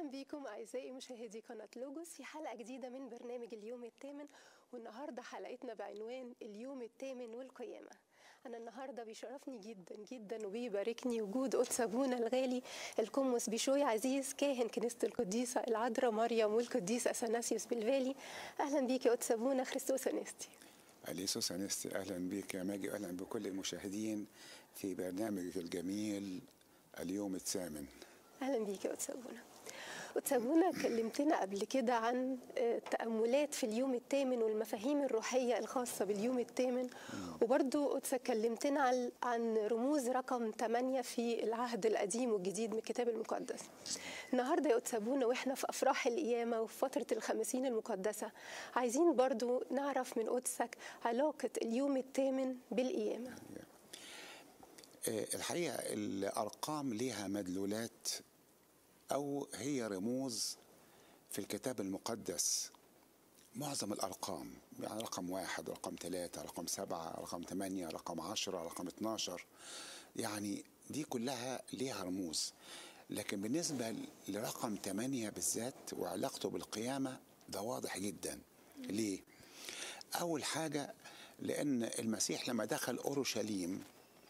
اهلا بيكم اعزائي مشاهدي قناه لوجوس في حلقه جديده من برنامج اليوم الثامن والنهارده حلقتنا بعنوان اليوم الثامن والقيامه انا النهارده بيشرفني جدا جدا وبيباركني وجود قدس ابونا الغالي القمص بيشوي عزيز كاهن كنيسه القديسه العذراء مريم والقديس اثناسيوس بالفالي اهلا بيك يا قدس ابونا خريستوس انستي أليسوس أنستي أهلا بك يا ماجي أهلا بكل المشاهدين في برنامجك الجميل اليوم الثامن اهلا بيك يا قدس ابونا قدس ابونا كلمتنا قبل كده عن آه، تاملات في اليوم الثامن والمفاهيم الروحيه الخاصه باليوم الثامن وبرضو قدس كلمتنا عن- عن رموز رقم 8 في العهد القديم والجديد من الكتاب المقدس النهارده يا قدس ابونا واحنا في افراح القيامه وفي فتره الخمسين المقدسه عايزين برضو نعرف من قدسك علاقه اليوم الثامن بالقيامه آه، الحقيقة الأرقام لها مدلولات أو هي رموز في الكتاب المقدس معظم الأرقام يعني رقم واحد رقم ثلاثة رقم سبعة رقم ثمانية رقم عشرة رقم اتناشر يعني دي كلها ليها رموز لكن بالنسبة لرقم ثمانية بالذات وعلاقته بالقيامة ده واضح جدا ليه؟ أول حاجة لأن المسيح لما دخل أورشليم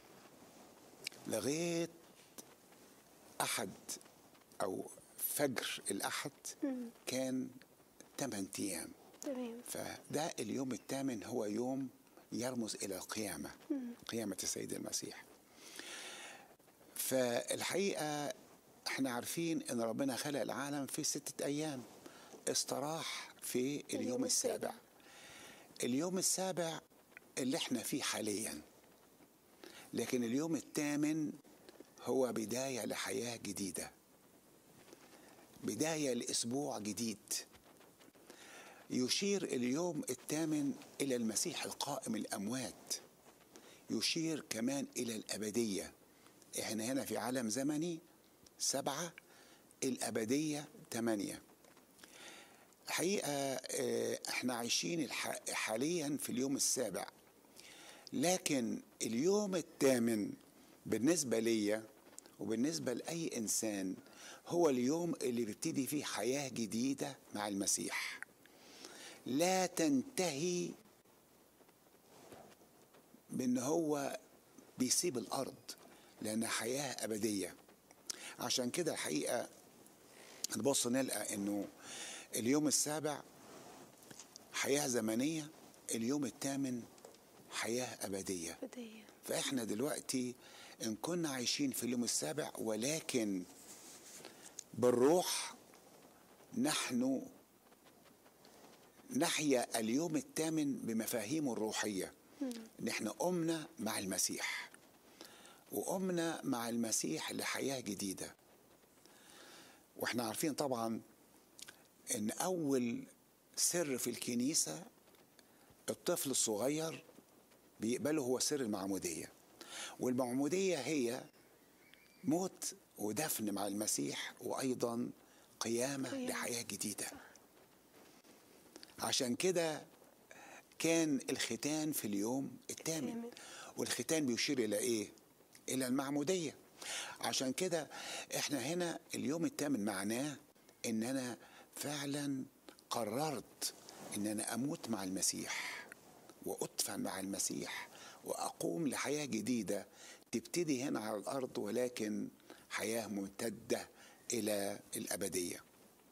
لغاية أحد أو فجر الأحد كان 8 أيام تمام فده اليوم الثامن هو يوم يرمز إلى القيامة قيامة السيد المسيح فالحقيقة احنا عارفين ان ربنا خلق العالم في ستة أيام استراح في اليوم, اليوم السابع. السابع. اليوم السابع اللي احنا فيه حاليا لكن اليوم الثامن هو بداية لحياة جديدة بداية لأسبوع جديد يشير اليوم الثامن إلى المسيح القائم الأموات يشير كمان إلى الأبدية إحنا هنا في عالم زمني سبعة الأبدية ثمانية حقيقة آه، احنا عايشين الح- حاليا في اليوم السابع لكن اليوم الثامن بالنسبة ليا وبالنسبة لأي إنسان هو اليوم اللي بيبتدي فيه حياة جديدة مع المسيح لا تنتهي بأن هو بيسيب الأرض لأنها حياة أبدية عشان كده الحقيقة نبص نلقى أنه اليوم السابع حياة زمنية اليوم الثامن حياة أبدية بدايه فإحنا دلوقتي إن كنا عايشين في اليوم السابع ولكن بالروح نحن نحيا اليوم الثامن بمفاهيمه الروحية إن إحنا قمنا مع المسيح وقمنا مع المسيح لحياة جديدة وإحنا عارفين طبعا إن أول سر في الكنيسة الطفل الصغير بيقبله هو سر المعمودية والمعمودية هي موت ودفن مع المسيح وأيضا قيامة قيامة. لحياة جديدة عشان كده كان الختان في اليوم الثامن الثامن. والختان بيشير إلى إيه؟ إلى المعمودية عشان كده احنا هنا اليوم الثامن معناه ان انا فعلا قررت ان انا اموت مع المسيح وادفن مع المسيح واقوم لحياه جديده تبتدي هنا على الارض ولكن حياه ممتده الى الابديه.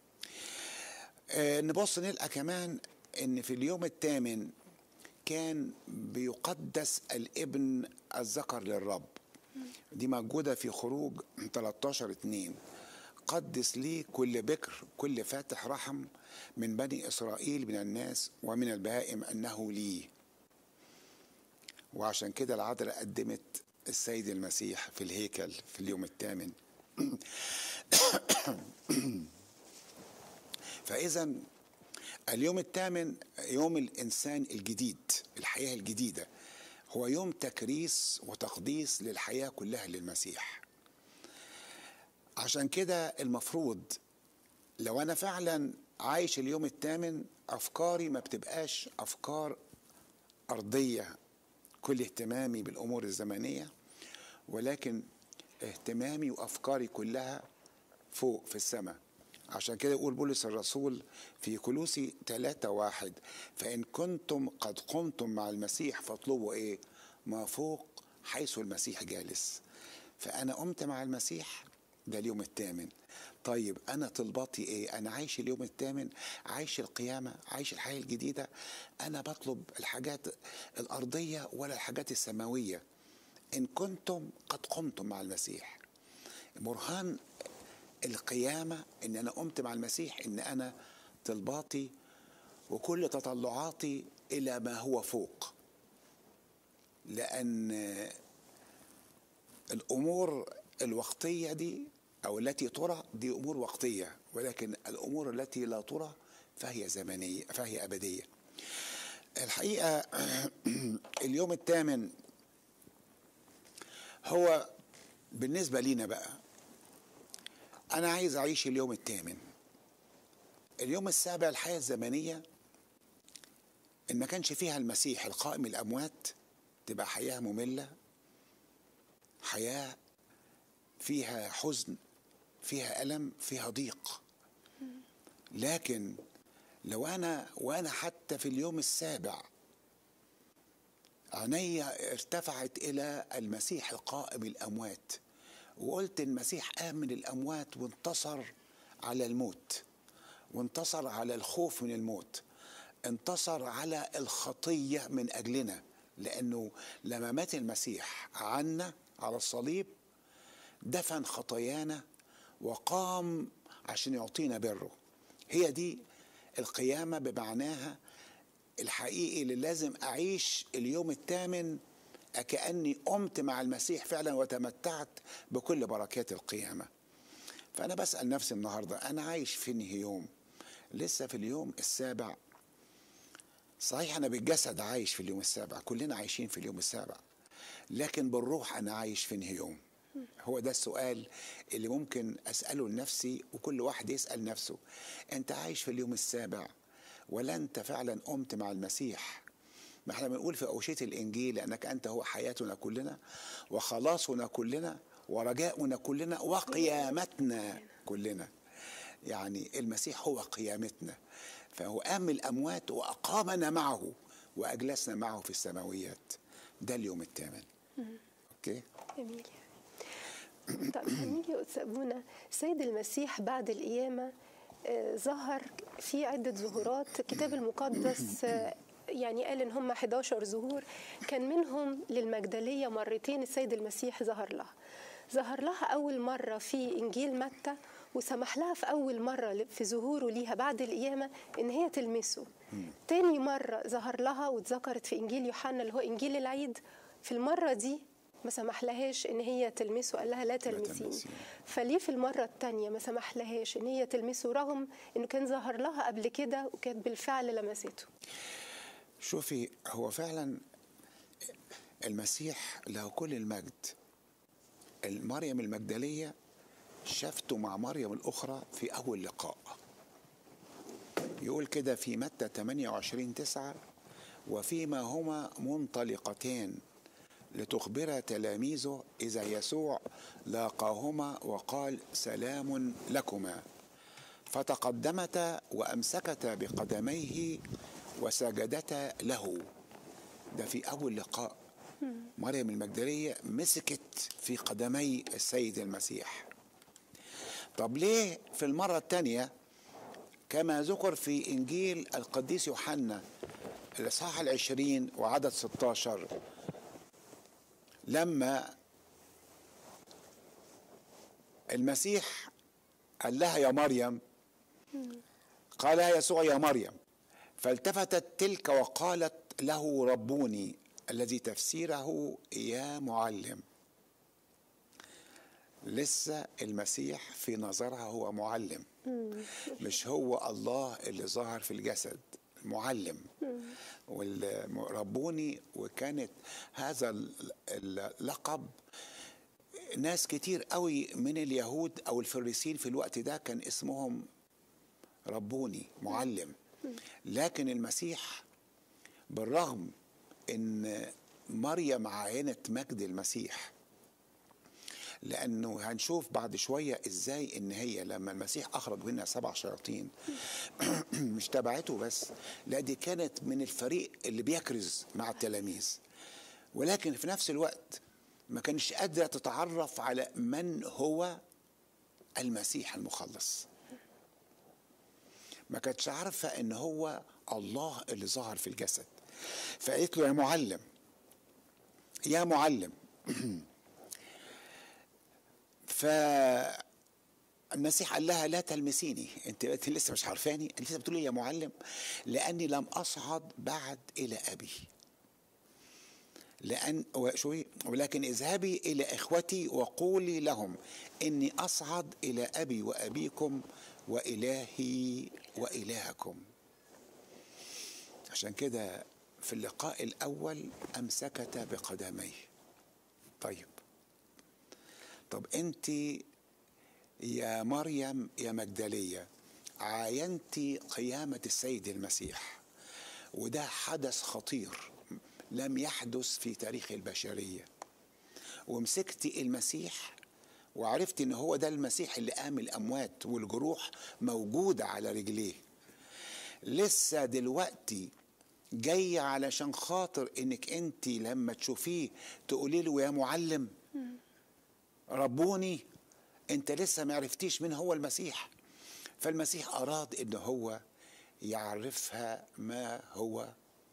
آه نبص نلقى كمان ان في اليوم الثامن كان بيقدس الابن الذكر للرب دي موجودة في خروج 13 2 قدس لي كل بكر كل فاتح رحم من بني إسرائيل من الناس ومن البهائم أنه لي وعشان كده العذراء قدمت السيد المسيح في الهيكل في اليوم الثامن فإذا اليوم الثامن يوم الإنسان الجديد الحياة الجديدة هو يوم تكريس وتقديس للحياة كلها للمسيح عشان كده المفروض لو أنا فعلا عايش اليوم الثامن أفكاري ما بتبقاش أفكار أرضية كل اهتمامي بالأمور الزمنية ولكن اهتمامي وأفكاري كلها فوق في السماء عشان كده يقول بولس الرسول في كلوسي 3 واحد فإن كنتم قد قمتم مع المسيح فاطلبوا إيه ما فوق حيث المسيح جالس فأنا قمت مع المسيح ده اليوم الثامن طيب أنا طلباتي إيه أنا عايش اليوم الثامن عايش القيامة عايش الحياة الجديدة أنا بطلب الحاجات الأرضية ولا الحاجات السماوية إن كنتم قد قمتم مع المسيح برهان القيامة إن أنا قمت مع المسيح إن أنا طلباتي وكل تطلعاتي إلى ما هو فوق لأن الأمور الوقتية دي أو التي ترى دي أمور وقتية ولكن الأمور التي لا ترى فهي زمنية فهي أبدية الحقيقة اليوم الثامن هو بالنسبة لينا بقى أنا عايز أعيش اليوم الثامن اليوم السابع الحياة الزمنية إن ما كانش فيها المسيح القائم الأموات تبقى حياة مملة حياة فيها حزن فيها ألم فيها ضيق لكن لو أنا وأنا حتى في اليوم السابع عيني ارتفعت إلى المسيح القائم الأموات وقلت المسيح قام من الأموات وانتصر على الموت وانتصر على الخوف من الموت انتصر على الخطية من أجلنا لأنه لما مات المسيح عنا على الصليب دفن خطايانا وقام عشان يعطينا بره هي دي القيامة بمعناها الحقيقي اللي لازم أعيش اليوم الثامن كأني قمت مع المسيح فعلا وتمتعت بكل بركات القيامة فأنا بسأل نفسي النهاردة أنا عايش فين يوم لسه في اليوم السابع صحيح أنا بالجسد عايش في اليوم السابع كلنا عايشين في اليوم السابع لكن بالروح أنا عايش فين يوم هو ده السؤال اللي ممكن أسأله لنفسي وكل واحد يسأل نفسه أنت عايش في اليوم السابع ولا أنت فعلا قمت مع المسيح ما احنا بنقول في أوشية الإنجيل لأنك أنت هو حياتنا كلنا وخلاصنا كلنا ورجاؤنا كلنا وقيامتنا كلنا يعني المسيح هو قيامتنا فهو قام من الأموات وأقامنا معه وأجلسنا معه في السماويات ده اليوم الثامن أوكي جميل طب هنيجي أبونا سيد المسيح بعد القيامة آه، ظهر في عدة ظهورات الكتاب المقدس آه، يعني قال ان هم 11 ظهور كان منهم للمجدليه مرتين السيد المسيح ظهر لها ظهر لها اول مره في انجيل متى وسمح لها في اول مره في ظهوره ليها بعد القيامه ان هي تلمسه تاني مره ظهر لها واتذكرت في انجيل يوحنا اللي هو انجيل العيد في المره دي ما سمح لهاش ان هي تلمسه قال لها لا تلمسيني تلمسيني. فليه في المره الثانيه ما سمح لهاش ان هي تلمسه رغم انه كان ظهر لها قبل كده وكانت بالفعل لمسته شوفي هو فعلا المسيح له كل المجد مريم المجدلية شافته مع مريم الأخرى في أول لقاء يقول كده في متى 28 تسعة وفيما هما منطلقتان لتخبر تلاميذه إذا يسوع لاقاهما وقال سلام لكما فتقدمتا وأمسكتا بقدميه وسجدتا له ده في أول لقاء مريم المجدلية مسكت في قدمي السيد المسيح طب ليه في المرة الثانية كما ذكر في إنجيل القديس يوحنا الإصحاح العشرين وعدد 16 لما المسيح قال لها يا مريم قال لها يسوع يا مريم فالتفتت تلك وقالت له ربوني الذي تفسيره يا معلم لسه المسيح في نظرها هو معلم مش هو الله اللي ظهر في الجسد معلم وربوني وكانت هذا اللقب ناس كتير قوي من اليهود او الفريسين في الوقت ده كان اسمهم ربوني معلم لكن المسيح بالرغم ان مريم عاينت مجد المسيح لانه هنشوف بعد شويه ازاي ان هي لما المسيح اخرج منها سبع شياطين مش تبعته بس لا دي كانت من الفريق اللي بيكرز مع التلاميذ ولكن في نفس الوقت ما كانش قادره تتعرف على من هو المسيح المخلص ما كانتش عارفه ان هو الله اللي ظهر في الجسد فقالت له يا معلم يا معلم فالمسيح قال لها لا تلمسيني انت انت لسه مش عارفاني انت لسه بتقولي يا معلم لاني لم اصعد بعد الى ابي لأن شوي ولكن اذهبي إلى إخوتي وقولي لهم إني أصعد إلى أبي وأبيكم وإلهي وإلهكم عشان كده في اللقاء الأول أمسكت بقدميه طيب طب أنت يا مريم يا مجدلية عاينت قيامة السيد المسيح وده حدث خطير لم يحدث في تاريخ البشرية ومسكتي المسيح وعرفت ان هو ده المسيح اللي قام الاموات والجروح موجودة على رجليه لسه دلوقتي جاية علشان خاطر انك انت لما تشوفيه تقولي له يا معلم ربوني انت لسه ما عرفتيش مين هو المسيح فالمسيح اراد ان هو يعرفها ما هو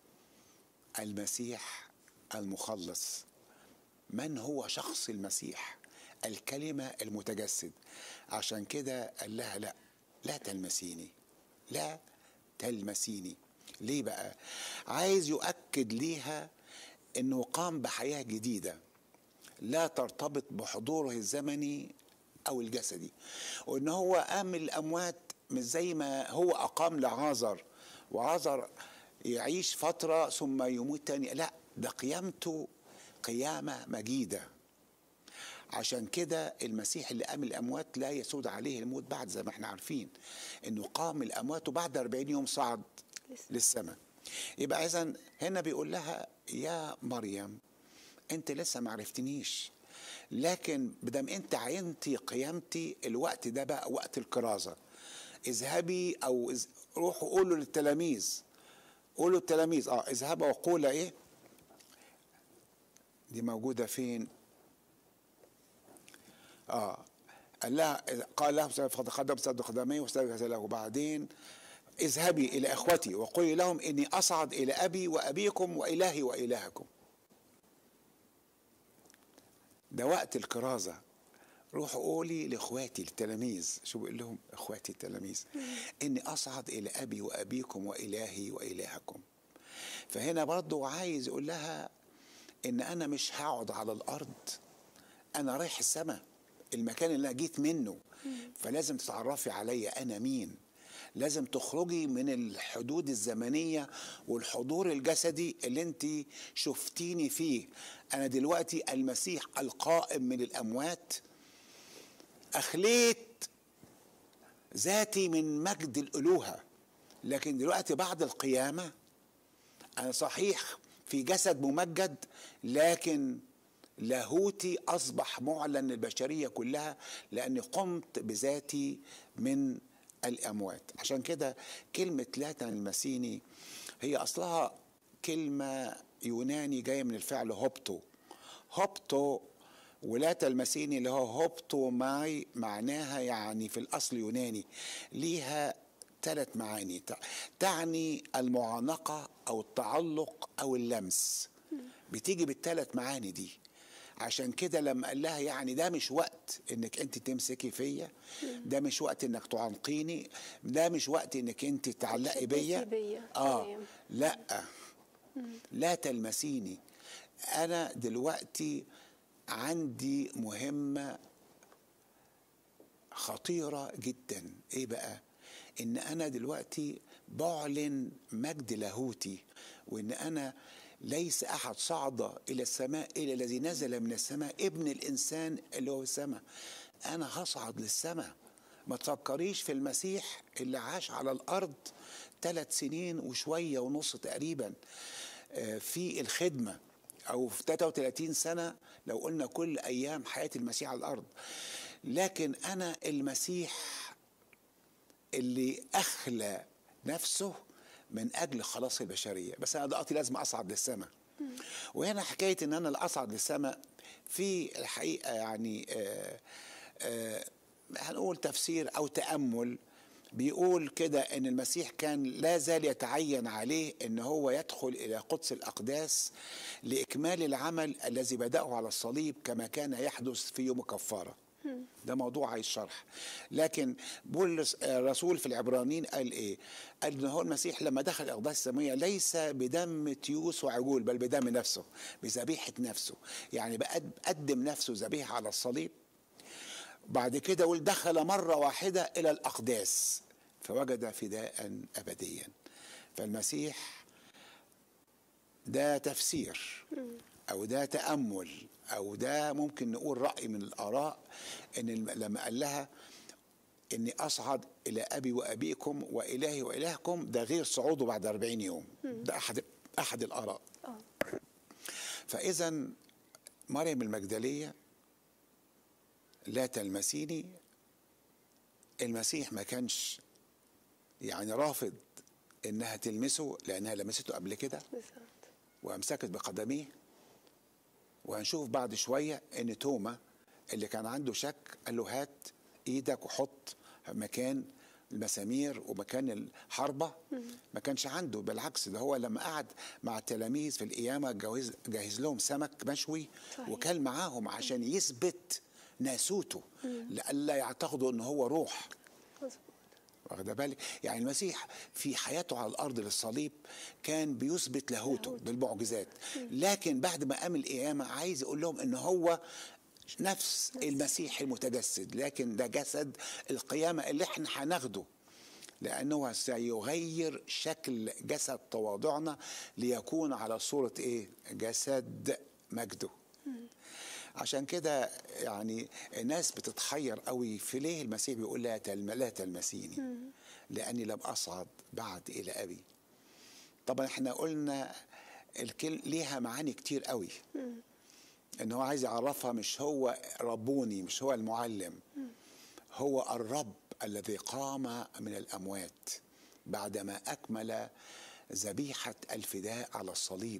المسيح المخلص من هو شخص المسيح الكلمة المتجسد عشان كده قال لها لا لا تلمسيني لا تلمسيني ليه بقى عايز يؤكد ليها انه قام بحياة جديدة لا ترتبط بحضوره الزمني او الجسدي وان هو قام من الاموات مش زي ما هو اقام لعازر وعازر يعيش فترة ثم يموت تاني لا ده قيامته قيامة مجيدة عشان كده المسيح اللي قام الأموات لا يسود عليه الموت بعد زي ما احنا عارفين انه قام الأموات وبعد 40 يوم صعد للسماء يبقى إذا هنا بيقول لها يا مريم انت لسه ما عرفتنيش لكن بدم انت عينتي قيامتي الوقت ده بقى وقت الكرازة اذهبي او روحوا قولوا للتلاميذ قولوا التلاميذ اه اذهبوا وقولا ايه دي موجودة فين اه قال لها قال له فقد قدم صد قدميه واستجهز له وبعدين اذهبي الى اخوتي وقولي لهم اني اصعد الى ابي وابيكم والهي والهكم ده وقت الكرازه روحوا قولي لاخواتي التلاميذ شو بيقول لهم اخواتي التلاميذ اني اصعد الى ابي وابيكم والهي والهكم فهنا برضو عايز يقول لها ان انا مش هقعد على الارض انا رايح السماء المكان اللي انا جيت منه فلازم تتعرفي عليا انا مين لازم تخرجي من الحدود الزمنية والحضور الجسدي اللي انت شفتيني فيه انا دلوقتي المسيح القائم من الاموات اخليت ذاتي من مجد الالوهه لكن دلوقتي بعد القيامه انا صحيح في جسد ممجد لكن لاهوتي اصبح معلن للبشريه كلها لاني قمت بذاتي من الاموات عشان كده كلمه لا تلمسيني هي اصلها كلمه يوناني جايه من الفعل هوبتو هوبتو ولا تلمسيني اللي هو هوبتو ماي معناها يعني في الاصل يوناني ليها ثلاث معاني تعني المعانقه او التعلق او اللمس بتيجي بالثلاث معاني دي عشان كده لما قال لها يعني ده مش وقت انك انت تمسكي فيا ده مش وقت انك تعانقيني ده مش وقت انك انت تعلقي بيا اه لا لا تلمسيني انا دلوقتي عندي مهمه خطيره جدا ايه بقى ان انا دلوقتي بعلن مجد لاهوتي وان انا ليس احد صعد الى السماء الا الذي نزل من السماء ابن الانسان اللي هو السماء انا هصعد للسماء ما تفكريش في المسيح اللي عاش على الارض ثلاث سنين وشويه ونص تقريبا في الخدمه او في 33 سنه لو قلنا كل ايام حياه المسيح على الارض لكن انا المسيح اللي اخلى نفسه من اجل خلاص البشريه بس انا دلوقتي لازم اصعد للسماء وهنا حكايه ان انا اللي اصعد للسماء في الحقيقه يعني آه آه هنقول تفسير او تامل بيقول كده ان المسيح كان لا زال يتعين عليه ان هو يدخل الى قدس الاقداس لاكمال العمل الذي بداه على الصليب كما كان يحدث في يوم الكفاره ده موضوع عايز شرح لكن بولس الرسول في العبرانيين قال ايه قال ان هو المسيح لما دخل الاقداس السماويه ليس بدم تيوس وعجول بل بدم نفسه بذبيحه نفسه يعني قدم نفسه ذبيحه على الصليب بعد كده يقول دخل مرة واحدة إلى الأقداس فوجد فداء أبديا فالمسيح ده تفسير أو ده تأمل أو ده ممكن نقول رأي من الآراء إن لما قال لها إني أصعد إلى أبي وأبيكم وإلهي وإلهكم ده غير صعوده بعد 40 يوم ده أحد أحد الآراء فإذا مريم المجدلية لا تلمسيني المسيح ما كانش يعني رافض انها تلمسه لانها لمسته قبل كده وامسكت بقدميه وهنشوف بعد شويه ان توما اللي كان عنده شك قال له هات ايدك وحط مكان المسامير ومكان الحربة ما كانش عنده بالعكس ده هو لما قعد مع التلاميذ في القيامة جهز, جهز لهم سمك مشوي وكل معاهم عشان يثبت ناسوته لئلا يعتقدوا ان هو روح واخد بالك يعني المسيح في حياته على الارض للصليب كان بيثبت لاهوته بالمعجزات لكن بعد ما قام القيامه عايز يقول لهم ان هو نفس المسيح المتجسد لكن ده جسد القيامه اللي احنا هناخده لانه سيغير شكل جسد تواضعنا ليكون على صوره ايه جسد مجده عشان كده يعني الناس بتتحير قوي في ليه المسيح بيقول لا تلم لا تلمسيني لاني لم اصعد بعد الى ابي طبعا احنا قلنا الكل ليها معاني كتير قوي ان هو عايز يعرفها مش هو ربوني مش هو المعلم هو الرب الذي قام من الاموات بعدما اكمل ذبيحه الفداء على الصليب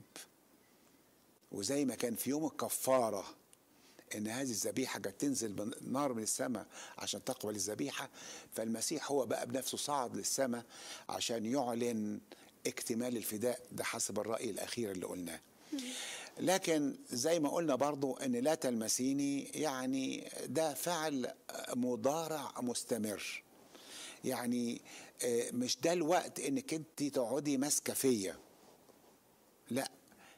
وزي ما كان في يوم الكفاره ان هذه الذبيحه كانت تنزل نار من السماء عشان تقبل الذبيحه فالمسيح هو بقى بنفسه صعد للسماء عشان يعلن اكتمال الفداء ده حسب الراي الاخير اللي قلناه لكن زي ما قلنا برضو ان لا تلمسيني يعني ده فعل مضارع مستمر يعني مش ده الوقت انك انت تقعدي ماسكه فيا لا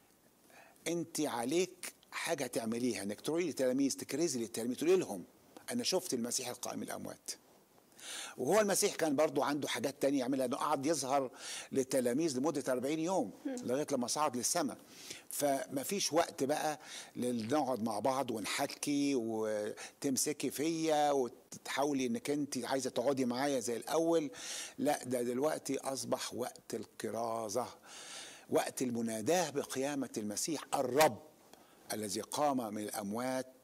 انت عليك حاجه تعمليها انك تروحي للتلاميذ تكرزي للتلاميذ تقولي لهم انا شفت المسيح القائم من الاموات وهو المسيح كان برضو عنده حاجات تانية يعملها انه قعد يظهر للتلاميذ لمدة 40 يوم لغاية لما صعد للسماء فما فيش وقت بقى نقعد مع بعض ونحكي وتمسكي فيا وتحاولي انك انت عايزة تقعدي معايا زي الاول لا ده دلوقتي اصبح وقت الكرازة وقت المناداة بقيامة المسيح الرب الذي قام من الاموات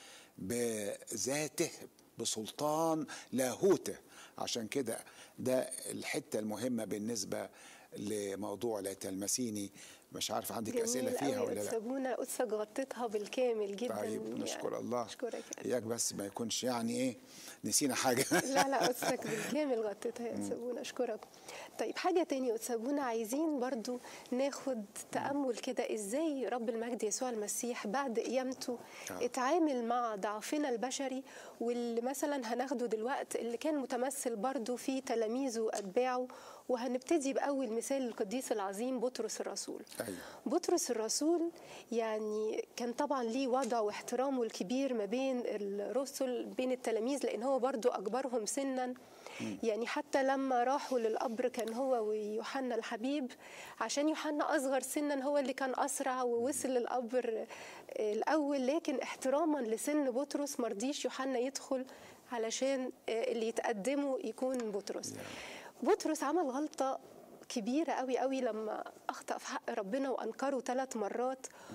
بذاته بسلطان لاهوته عشان كده ده الحته المهمه بالنسبه لموضوع لا تلمسيني مش عارف عندك اسئله فيها ولا لا سابونا قدسك غطيتها بالكامل جدا طيب نشكر يعني. الله اشكرك اياك بس ما يكونش يعني ايه نسينا حاجه لا لا قدسك بالكامل غطيتها يا سابونا اشكرك طيب حاجه تانية يا سابونا عايزين برضو ناخد تامل كده ازاي رب المجد يسوع المسيح بعد قيامته آه. اتعامل مع ضعفنا البشري واللي مثلا هناخده دلوقتي اللي كان متمثل برضو في تلاميذه واتباعه وهنبتدي باول مثال القديس العظيم بطرس الرسول أيوة. بطرس الرسول يعني كان طبعا ليه وضع واحترامه الكبير ما بين الرسل بين التلاميذ لان هو برضو اكبرهم سنا يعني حتى لما راحوا للقبر كان هو ويوحنا الحبيب عشان يوحنا اصغر سنا هو اللي كان اسرع ووصل للقبر الاول لكن احتراما لسن بطرس مرضيش يوحنا يدخل علشان اللي يتقدمه يكون بطرس بطرس عمل غلطه كبيره قوي قوي لما اخطا في حق ربنا وانكره ثلاث مرات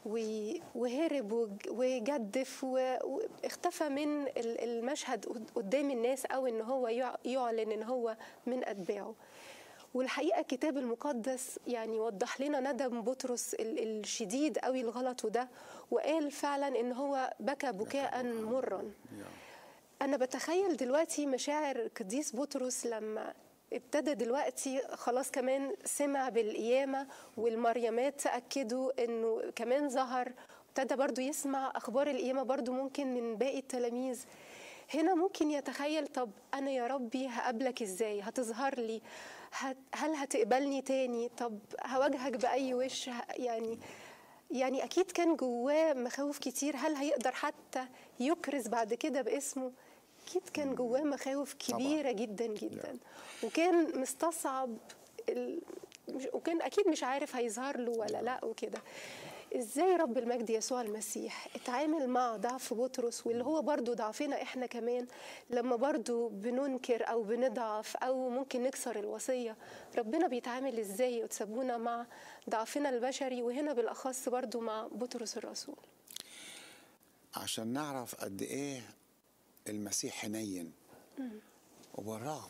و- وهرب وج- وجدف و- واختفى من ال- المشهد قد- قدام الناس او ان هو يع- يعلن ان هو من اتباعه والحقيقه الكتاب المقدس يعني وضح لنا ندم بطرس ال- الشديد قوي الغلط ده وقال فعلا ان هو بكى بكاء مرا أنا بتخيل دلوقتي مشاعر القديس بطرس لما ابتدى دلوقتي خلاص كمان سمع بالقيامة والمريمات تأكدوا إنه كمان ظهر ابتدى برضو يسمع أخبار القيامة برضو ممكن من باقي التلاميذ هنا ممكن يتخيل طب أنا يا ربي هقابلك إزاي هتظهر لي هت هل هتقبلني تاني طب هواجهك بأي وش ه- يعني يعني اكيد كان جواه مخاوف كتير هل هيقدر حتى يكرز بعد كده باسمه اكيد كان جواه مخاوف كبيره جدا جدا وكان مستصعب ال... مش... وكان اكيد مش عارف هيظهر له ولا لا وكده ازاي رب المجد يسوع المسيح اتعامل مع ضعف بطرس واللي هو برضو ضعفنا احنا كمان لما برضو بننكر او بنضعف او ممكن نكسر الوصيه ربنا بيتعامل ازاي وتسابونا مع ضعفنا البشري وهنا بالاخص برضو مع بطرس الرسول عشان نعرف قد ايه المسيح حنين وبالرغم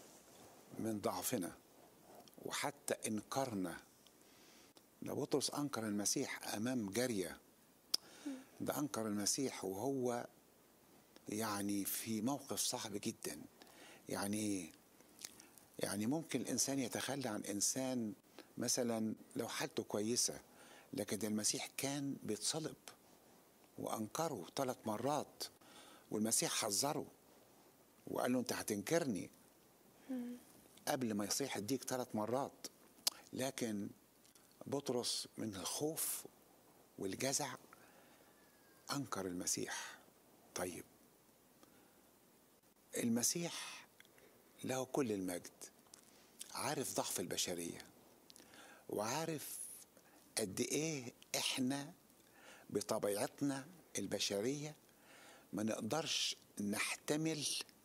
من ضعفنا وحتى انكارنا ده بطرس انكر المسيح امام جاريه ده انكر المسيح وهو يعني في موقف صعب جدا يعني ايه يعني ممكن الانسان يتخلى عن انسان مثلا لو حالته كويسه لكن المسيح كان بيتصلب وانكره ثلاث مرات والمسيح حذره وقال له انت هتنكرني قبل ما يصيح الديك ثلاث مرات لكن بطرس من الخوف والجزع انكر المسيح طيب المسيح له كل المجد عارف ضعف البشريه وعارف قد ايه احنا بطبيعتنا البشريه ما نقدرش نحتمل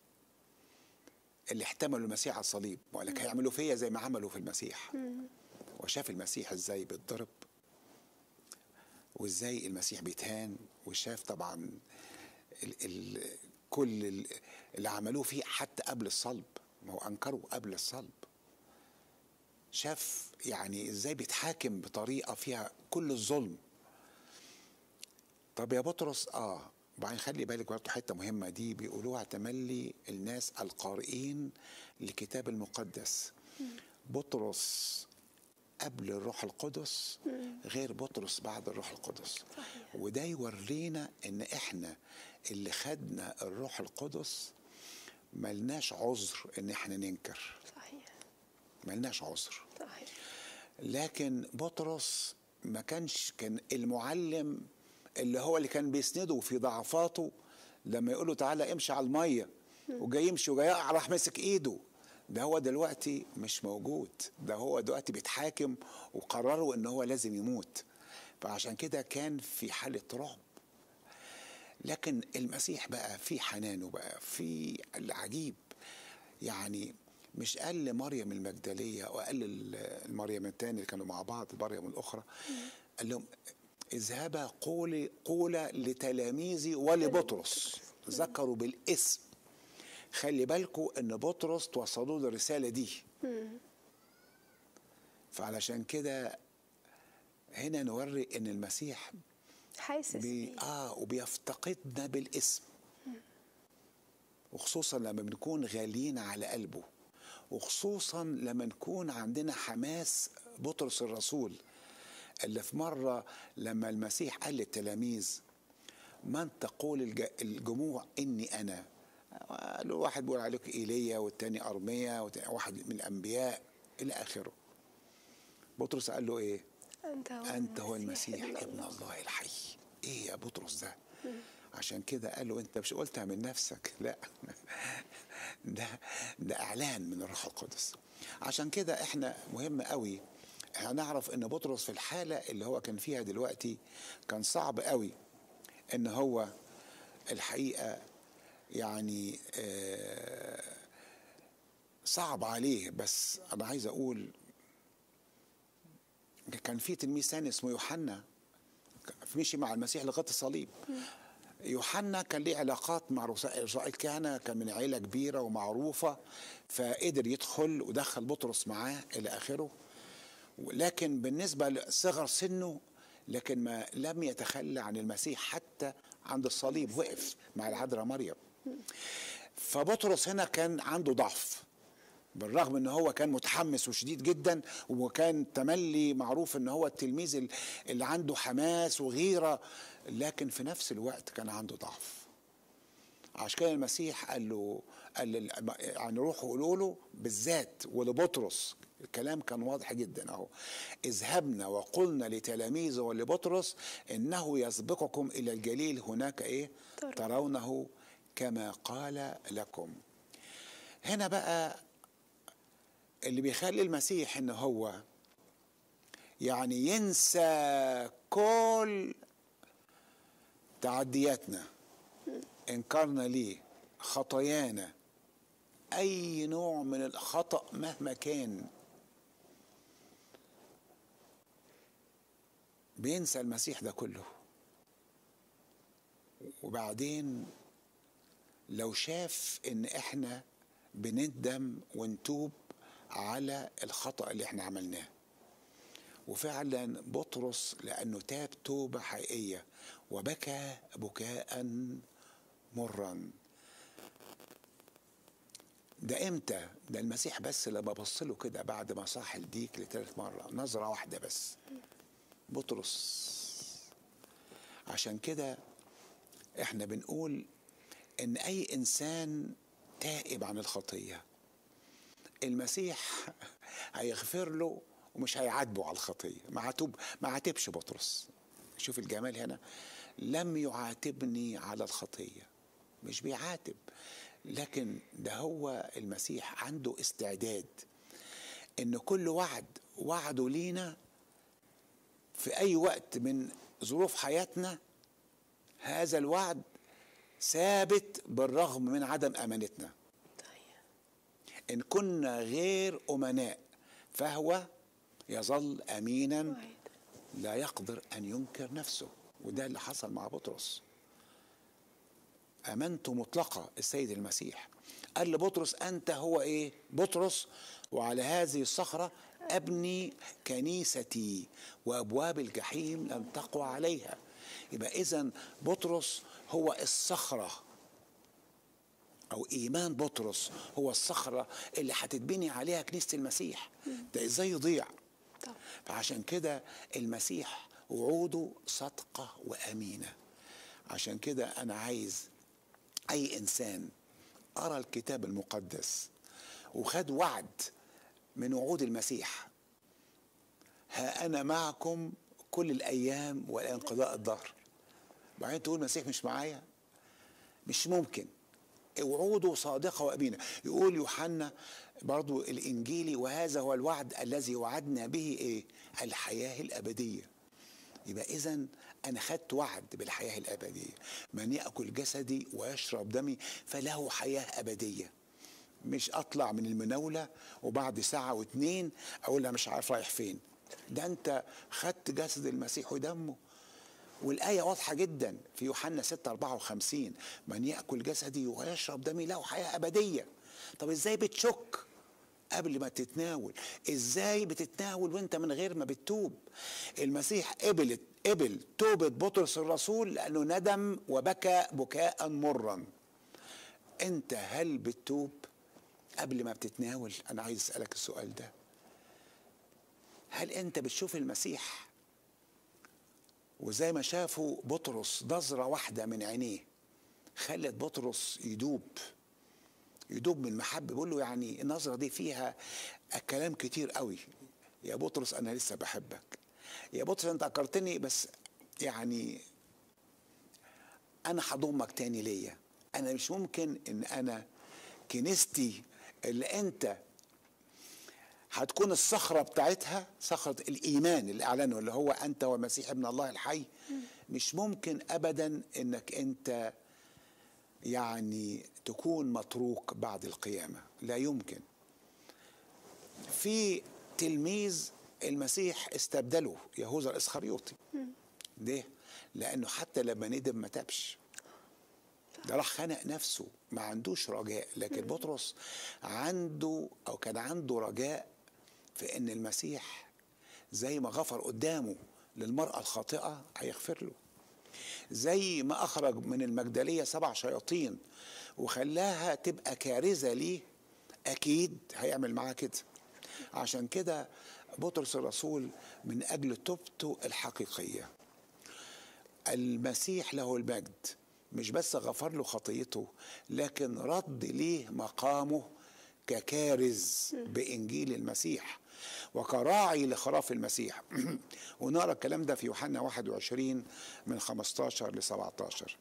اللي احتملوا المسيح على الصليب وقال لك هيعملوا فيا زي ما عملوا في المسيح وشاف المسيح ازاي بيتضرب وازاي المسيح بيتهان وشاف طبعا ال ال كل ال- اللي عملوه فيه حتى قبل الصلب ما هو انكروا قبل الصلب شاف يعني ازاي بيتحاكم بطريقه فيها كل الظلم طب يا بطرس اه وبعدين خلي بالك برضه حته مهمه دي بيقولوها تملي الناس القارئين للكتاب المقدس بطرس قبل الروح القدس غير بطرس بعد الروح القدس وده يورينا ان احنا اللي خدنا الروح القدس ملناش عذر ان احنا ننكر صحيح ملناش عذر صحيح لكن بطرس ما كانش كان المعلم اللي هو اللي كان بيسنده في ضعفاته لما يقول له تعالى امشي على الميه وجاي يمشي وجاي يقع راح ماسك ايده ده هو دلوقتي مش موجود ده هو دلوقتي بيتحاكم وقرروا ان هو لازم يموت فعشان كده كان في حاله رعب لكن المسيح بقى في حنانه بقى في العجيب يعني مش قال لمريم المجدلية وقال المريم التاني اللي كانوا مع بعض مريم الأخرى قال لهم اذهبا قولي قولا لتلاميذي ولبطرس ذكروا بالاسم خلي بالكم ان بطرس توصلوا له الرساله دي فعلشان كده هنا نوري ان المسيح حاسس بي بيه. اه وبيفتقدنا بالاسم وخصوصا لما بنكون غاليين على قلبه وخصوصا لما نكون عندنا حماس بطرس الرسول اللي في مرة لما المسيح قال للتلاميذ من تقول الج- الجموع إني أنا قالوا واحد بيقول عليك إيليا والتاني أرميا والتاني واحد من الأنبياء إلى آخره بطرس قال له إيه أنت هو أنت هو المسيح ابن ابن الله الحي إيه يا بطرس ده عشان كده قال له أنت مش قلتها من نفسك لا ده ده إعلان من الروح القدس عشان كده إحنا مهم قوي هنعرف ان بطرس في الحاله اللي هو كان فيها دلوقتي كان صعب قوي ان هو الحقيقه يعني آه، صعب عليه بس انا عايز اقول كان في تلميذ ثاني اسمه يوحنا مشي مع المسيح لغايه الصليب يوحنا كان ليه علاقات مع رؤساء رؤساء الكهنه كان من عيله كبيره ومعروفه فقدر يدخل ودخل بطرس معاه الى اخره لكن بالنسبه لصغر سنه لكن ما لم يتخلى عن المسيح حتى عند الصليب وقف مع العذراء مريم فبطرس هنا كان عنده ضعف بالرغم ان هو كان متحمس وشديد جدا وكان تملي معروف ان هو التلميذ ال- اللي عنده حماس وغيره لكن في نفس الوقت كان عنده ضعف عشان كده المسيح قال له قال لل- يعني روحوا قولوا له بالذات ولبطرس الكلام كان واضح جدا اهو اذهبنا وقلنا لتلاميذه ولبطرس انه يسبقكم الى الجليل هناك ايه ترى. ترونه كما قال لكم هنا بقى اللي بيخلي المسيح ان هو يعني ينسى كل تعدياتنا انكارنا ليه خطايانا اي نوع من الخطا مهما كان بينسى المسيح ده كله وبعدين لو شاف ان احنا بندم ونتوب على الخطا اللي احنا عملناه وفعلا بطرس لانه تاب توبه حقيقيه وبكى بكاء مرا ده امتى ده المسيح بس لما بص له كده بعد ما صاح الديك لثالث مره نظره واحده بس بطرس عشان كده احنا بنقول ان اي انسان تائب عن الخطيه المسيح هيغفر له ومش هيعاتبه على الخطيه ما عاتب ما عاتبش بطرس شوف الجمال هنا لم يعاتبني على الخطيه مش بيعاتب لكن ده هو المسيح عنده استعداد ان كل وعد وعده لينا في اي وقت من ظروف حياتنا هذا الوعد ثابت بالرغم من عدم امانتنا طيب ان كنا غير امناء فهو يظل امينا وعد. لا يقدر ان ينكر نفسه وده اللي حصل مع بطرس امنته مطلقه السيد المسيح قال لبطرس انت هو ايه بطرس وعلى هذه الصخره ابني كنيستي وابواب الجحيم لن تقوى عليها يبقى اذا بطرس هو الصخره او ايمان بطرس هو الصخره اللي هتتبني عليها كنيسه المسيح ده ازاي يضيع طب فعشان كده المسيح وعوده صادقة وأمينة عشان كده أنا عايز أي إنسان قرأ الكتاب المقدس وخد وعد من وعود المسيح ها أنا معكم كل الأيام وإلى انقضاء الدهر بعدين تقول المسيح مش معايا مش ممكن وعوده صادقة وأمينة يقول يوحنا برضو الإنجيلي وهذا هو الوعد الذي وعدنا به إيه الحياة الأبدية يبقى إذا أنا خدت وعد بالحياة الأبدية من يأكل جسدي ويشرب دمي فله حياة أبدية مش أطلع من المناولة وبعد ساعة واتنين أقول لها مش عارف رايح فين ده أنت خدت جسد المسيح ودمه والآية واضحة جدا في يوحنا 6 54 من يأكل جسدي ويشرب دمي له حياة أبدية طب إزاي بتشك قبل ما تتناول إزاي بتتناول وانت من غير ما بتتوب المسيح قبل قبل توبة بطرس الرسول لأنه ندم وبكى بكاء مرا انت هل بتتوب قبل ما بتتناول انا عايز اسالك السؤال ده هل انت بتشوف المسيح وزي ما شافوا بطرس نظرة واحدة من عينيه خلت بطرس يدوب يدوب من المحبة بيقول له يعني النظرة دي فيها كلام كتير قوي يا بطرس أنا لسه بحبك يا بطرس أنت أكرتني بس يعني أنا هضمك تاني ليا أنا مش ممكن إن أنا كنيستي اللي أنت هتكون الصخرة بتاعتها صخرة الإيمان اللي أعلنه اللي هو أنت والمسيح ابن الله الحي مش ممكن أبدا إنك أنت يعني تكون متروك بعد القيامة لا يمكن في تلميذ المسيح استبدله يهوذا الإسخريوطي ليه؟ لانه حتى لما ندم ما تابش ده راح خنق نفسه ما عندوش رجاء لكن بطرس عنده او كان عنده رجاء في ان المسيح زي ما غفر قدامه للمرأة الخاطئة هيغفر له زي ما أخرج من المجدلية سبع شياطين وخلاها تبقى كارثة ليه أكيد هيعمل معاها كده عشان كده بطرس الرسول من أجل توبته الحقيقية المسيح له المجد مش بس غفر له خطيته لكن رد ليه مقامه ككارز بإنجيل المسيح وكراعي لخراف المسيح ونرى الكلام ده في يوحنا 21 من 15 ل 17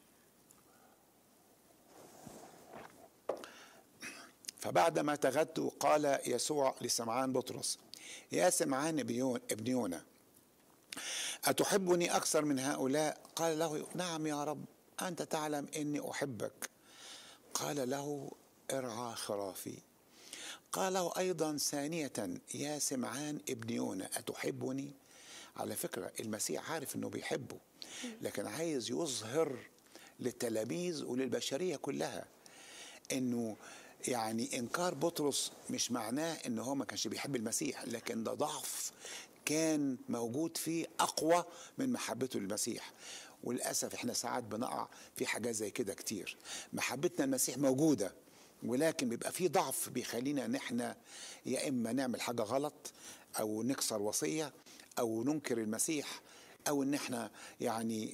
فبعدما تغدوا قال يسوع لسمعان بطرس يا سمعان ابن يونا أتحبني أكثر من هؤلاء قال له نعم يا رب أنت تعلم إني أحبك قال له ارعى خرافي قال له أيضا ثانية يا سمعان ابن يونا أتحبني على فكرة المسيح عارف أنه بيحبه لكن عايز يظهر للتلاميذ وللبشرية كلها أنه يعني إنكار بطرس مش معناه أنه هو ما كانش بيحب المسيح لكن ده ضعف كان موجود فيه أقوى من محبته للمسيح وللأسف احنا ساعات بنقع في حاجات زي كده كتير محبتنا المسيح موجودة ولكن بيبقى في ضعف بيخلينا ان احنا يا اما نعمل حاجه غلط او نكسر وصيه او ننكر المسيح او ان احنا يعني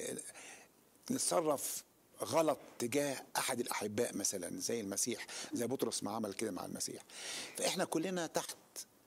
نتصرف غلط تجاه احد الاحباء مثلا زي المسيح زي بطرس ما عمل كده مع المسيح فاحنا كلنا تحت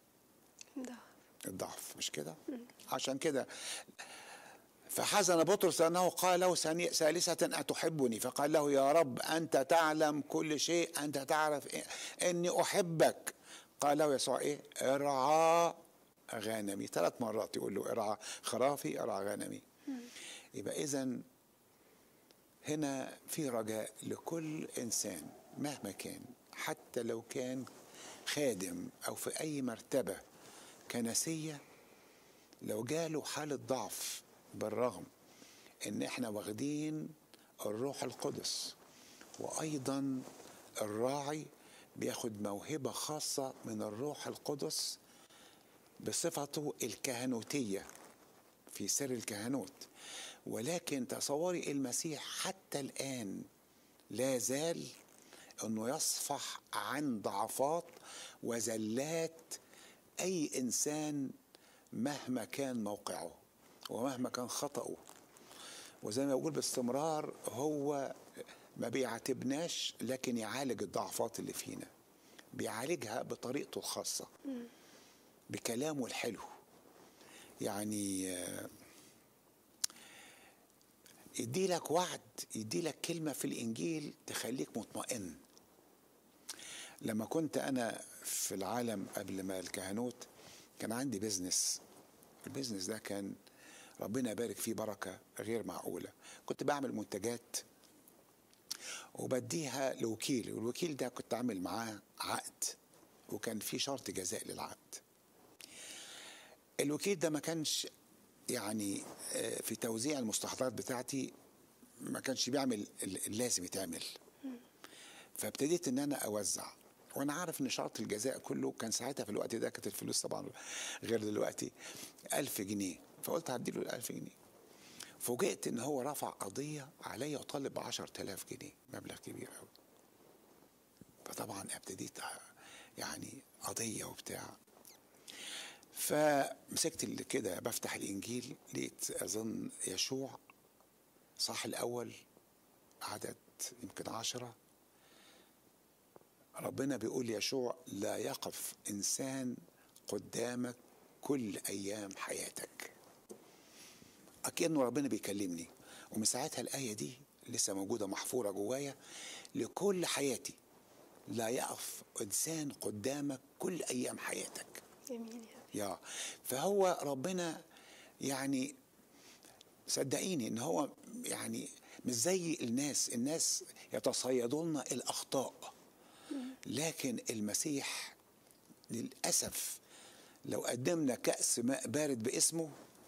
الضعف مش كده عشان كده فحزن بطرس انه قال له ثالثة أتحبني فقال له يا رب أنت تعلم كل شيء أنت تعرف إيه إني أحبك قال له يسوع إيه ارعى غنمي ثلاث مرات يقول له ارعى خرافي ارعى غنمي يبقى إذا هنا في رجاء لكل إنسان مهما كان حتى لو كان خادم أو في أي مرتبة كنسية لو جاله حالة ضعف بالرغم ان احنا واخدين الروح القدس وايضا الراعي بياخد موهبة خاصة من الروح القدس بصفته الكهنوتية في سر الكهنوت ولكن تصوري المسيح حتى الآن لا زال أنه يصفح عن ضعفات وزلات أي إنسان مهما كان موقعه ومهما كان خطأه وزي ما بقول باستمرار هو ما بيعاتبناش لكن يعالج الضعفات اللي فينا بيعالجها بطريقته الخاصة بكلامه الحلو يعني يدي لك وعد يدي لك كلمة في الإنجيل تخليك مطمئن لما كنت أنا في العالم قبل ما الكهنوت كان عندي بيزنس البيزنس ده كان ربنا يبارك فيه بركة غير معقولة كنت بعمل منتجات وبديها لوكيل والوكيل ده كنت عامل معاه عقد وكان في شرط جزاء للعقد الوكيل ده ما كانش يعني في توزيع المستحضرات بتاعتي ما كانش بيعمل اللازم يتعمل فابتديت ان انا اوزع وانا عارف ان شرط الجزاء كله كان ساعتها في الوقت ده كانت الفلوس طبعا غير دلوقتي ألف جنيه فقلت هديله الألف جنيه فوجئت ان هو رفع قضية عليا وطالب ب 10000 جنيه مبلغ كبير قوي فطبعا ابتديت يعني قضية وبتاع فمسكت اللي كده بفتح الانجيل لقيت اظن يشوع صح الاول عدد يمكن عشرة ربنا بيقول يشوع لا يقف انسان قدامك كل ايام حياتك اكنه ربنا بيكلمني ومن ساعتها الايه دي لسه موجوده محفوره جوايا لكل حياتي لا يقف انسان قدامك كل ايام حياتك جميل يا فهو ربنا يعني صدقيني ان هو يعني مش زي الناس الناس يتصيدون الاخطاء لكن المسيح للاسف لو قدمنا كاس ماء بارد باسمه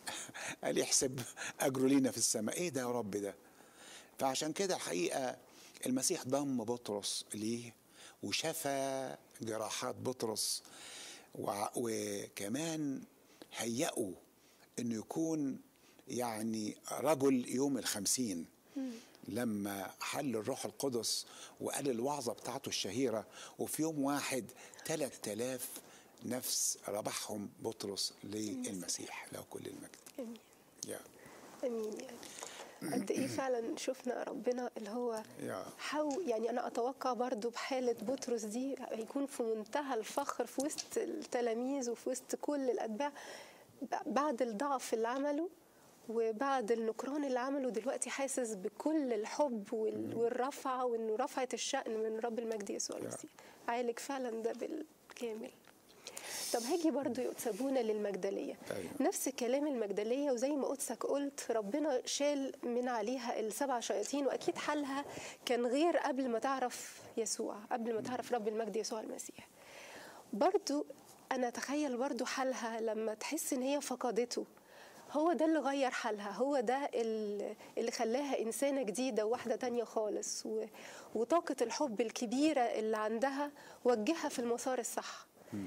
قال يحسب اجره لينا في السماء ايه ده يا رب ده فعشان كده الحقيقه المسيح ضم بطرس ليه وشفى جراحات بطرس وع- وكمان هيئه انه يكون يعني رجل يوم الخمسين لما حل الروح القدس وقال الوعظة بتاعته الشهيرة وفي يوم واحد ثلاث آلاف نفس ربحهم بطرس للمسيح له كل المجد امين يا امين يعني قد ايه فعلا شفنا ربنا اللي هو يا حاول يعني انا اتوقع برضو بحاله بطرس دي هيكون في منتهى الفخر في وسط التلاميذ وفي وسط كل الاتباع ب- بعد الضعف اللي عمله وبعد النكران اللي عمله دلوقتي حاسس بكل الحب وال- والرفعه وانه رفعت الشأن من رب المجد يسوع يا. المسيح عالج فعلا ده بالكامل طب هاجي برضو يقتسبونا للمجدلية أيوة. نفس كلام المجدلية وزي ما قدسك قلت ربنا شال من عليها السبع شياطين وأكيد حالها كان غير قبل ما تعرف يسوع قبل ما تعرف رب المجد يسوع المسيح برضو أنا أتخيل برضو حالها لما تحس إن هي فقدته هو ده اللي غير حالها هو ده ال- اللي خلاها إنسانة جديدة وواحدة تانية خالص و- وطاقة الحب الكبيرة اللي عندها وجهها في المسار الصح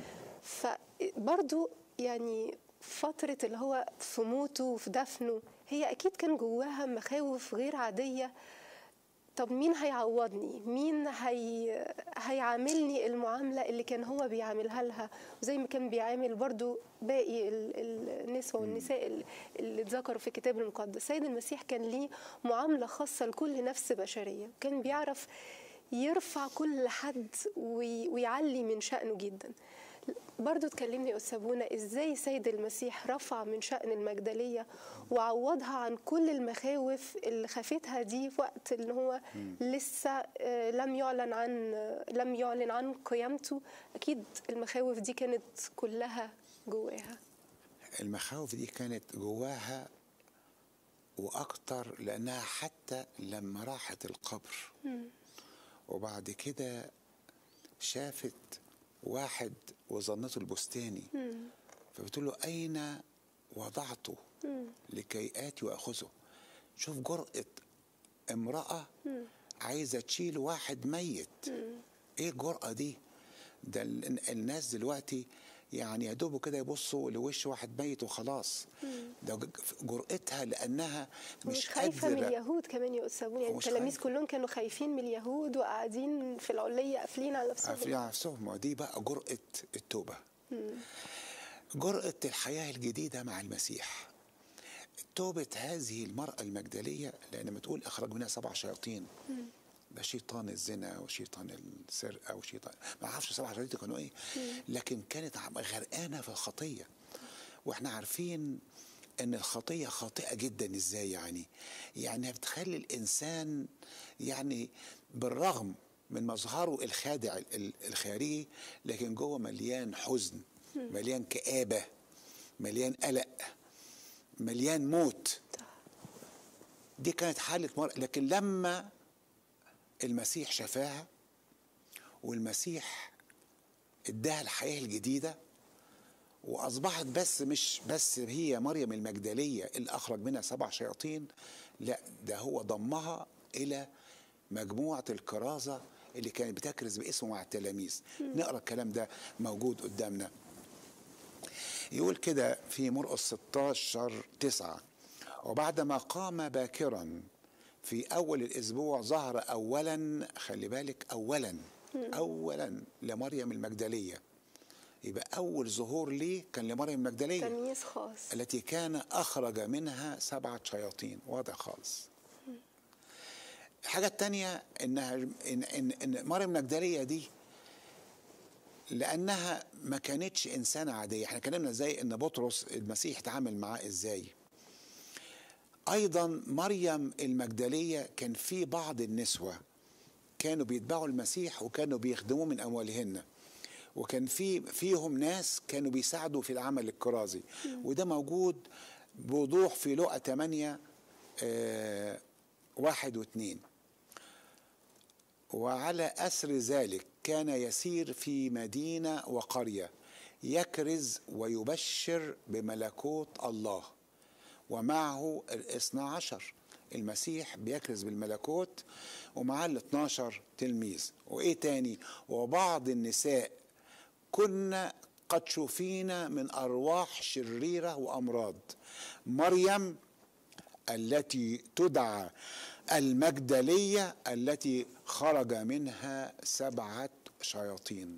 فبرضو يعني فترة اللي هو في موته وفي دفنه هي أكيد كان جواها مخاوف غير عادية طب مين هيعوضني مين هي... هيعاملني المعاملة اللي كان هو بيعاملها لها وزي ما كان بيعامل برضو باقي ال- ال- النسوة والنساء ال- اللي اتذكروا في الكتاب المقدس سيد المسيح كان ليه معاملة خاصة لكل نفس بشرية كان بيعرف يرفع كل حد وي... ويعلي من شأنه جدا برضو اتكلمني يا أستاذ ازاي سيد المسيح رفع من شأن المجدلية وعوضها عن كل المخاوف اللي خافتها دي في وقت ان هو لسه آه، لم يعلن عن آه، لم يعلن عن قيامته اكيد المخاوف دي كانت كلها جواها المخاوف دي كانت جواها واكتر لانها حتى لما راحت القبر وبعد كده شافت واحد وظنته البستاني فبتقول له اين وضعته لكي اتي واخذه شوف جرأة امرأة عايزة تشيل واحد ميت ايه الجرأة دي ده ال- الناس دلوقتي يعني يا دوبوا كده يبصوا لوش واحد ميت وخلاص ده ج- جرأتها لانها مش مش خايفة من قادرة اليهود كمان يا أستاذ يعني ومش التلاميذ خايفة. كلهم كانوا خايفين من اليهود وقاعدين في العلية قافلين على نفسهم عارفين على نفسهم ما دي بقى جرأة التوبة جرأة الحياة الجديدة مع المسيح توبة هذه المرأة المجدلية لأن ما تقول أخرج منها سبع شياطين ده شيطان الزنا وشيطان السرقة وشيطان ما اعرفش سبع شياطين كانوا ايه لكن كانت عم- غرقانة في الخطية واحنا عارفين ان الخطية خاطئة جدا ازاي يعني يعني بتخلي الانسان يعني بالرغم من مظهره الخادع ال- ال- الخارجي لكن جوه مليان حزن مليان كآبة مليان قلق مليان موت دي كانت حالة مرأة لكن لما المسيح شفاها والمسيح اداها الحياة الجديدة واصبحت بس مش بس هي مريم المجدليه اللي اخرج منها سبع شياطين لا ده هو ضمها الى مجموعه الكرازه اللي كانت بتكرز باسمه مع التلاميذ نقرا الكلام ده موجود قدامنا يقول كده في مرقس 16 9 وبعدما قام باكرا في اول الاسبوع ظهر اولا خلي بالك اولا اولا لمريم المجدليه يبقى اول ظهور ليه كان لمريم المجدليه تمييز خاص التي كان اخرج منها سبعه شياطين واضح خالص الحاجه الثانيه انها ان ان, إن مريم المجدليه دي لانها ما كانتش انسانه عاديه احنا كلمنا ازاي ان بطرس المسيح اتعامل معاه ازاي ايضا مريم المجدليه كان في بعض النسوه كانوا بيتبعوا المسيح وكانوا بيخدموه من اموالهن وكان في فيهم ناس كانوا بيساعدوا في العمل الكرازي وده موجود بوضوح في لقا 8 آه واحد واثنين وعلى أثر ذلك كان يسير في مدينة وقرية يكرز ويبشر بملكوت الله ومعه الاثنى عشر المسيح بيكرز بالملكوت ومعاه ال 12 تلميذ وايه تاني وبعض النساء كنا قد شفينا من ارواح شريره وامراض مريم التي تدعى المجدليه التي خرج منها سبعه شياطين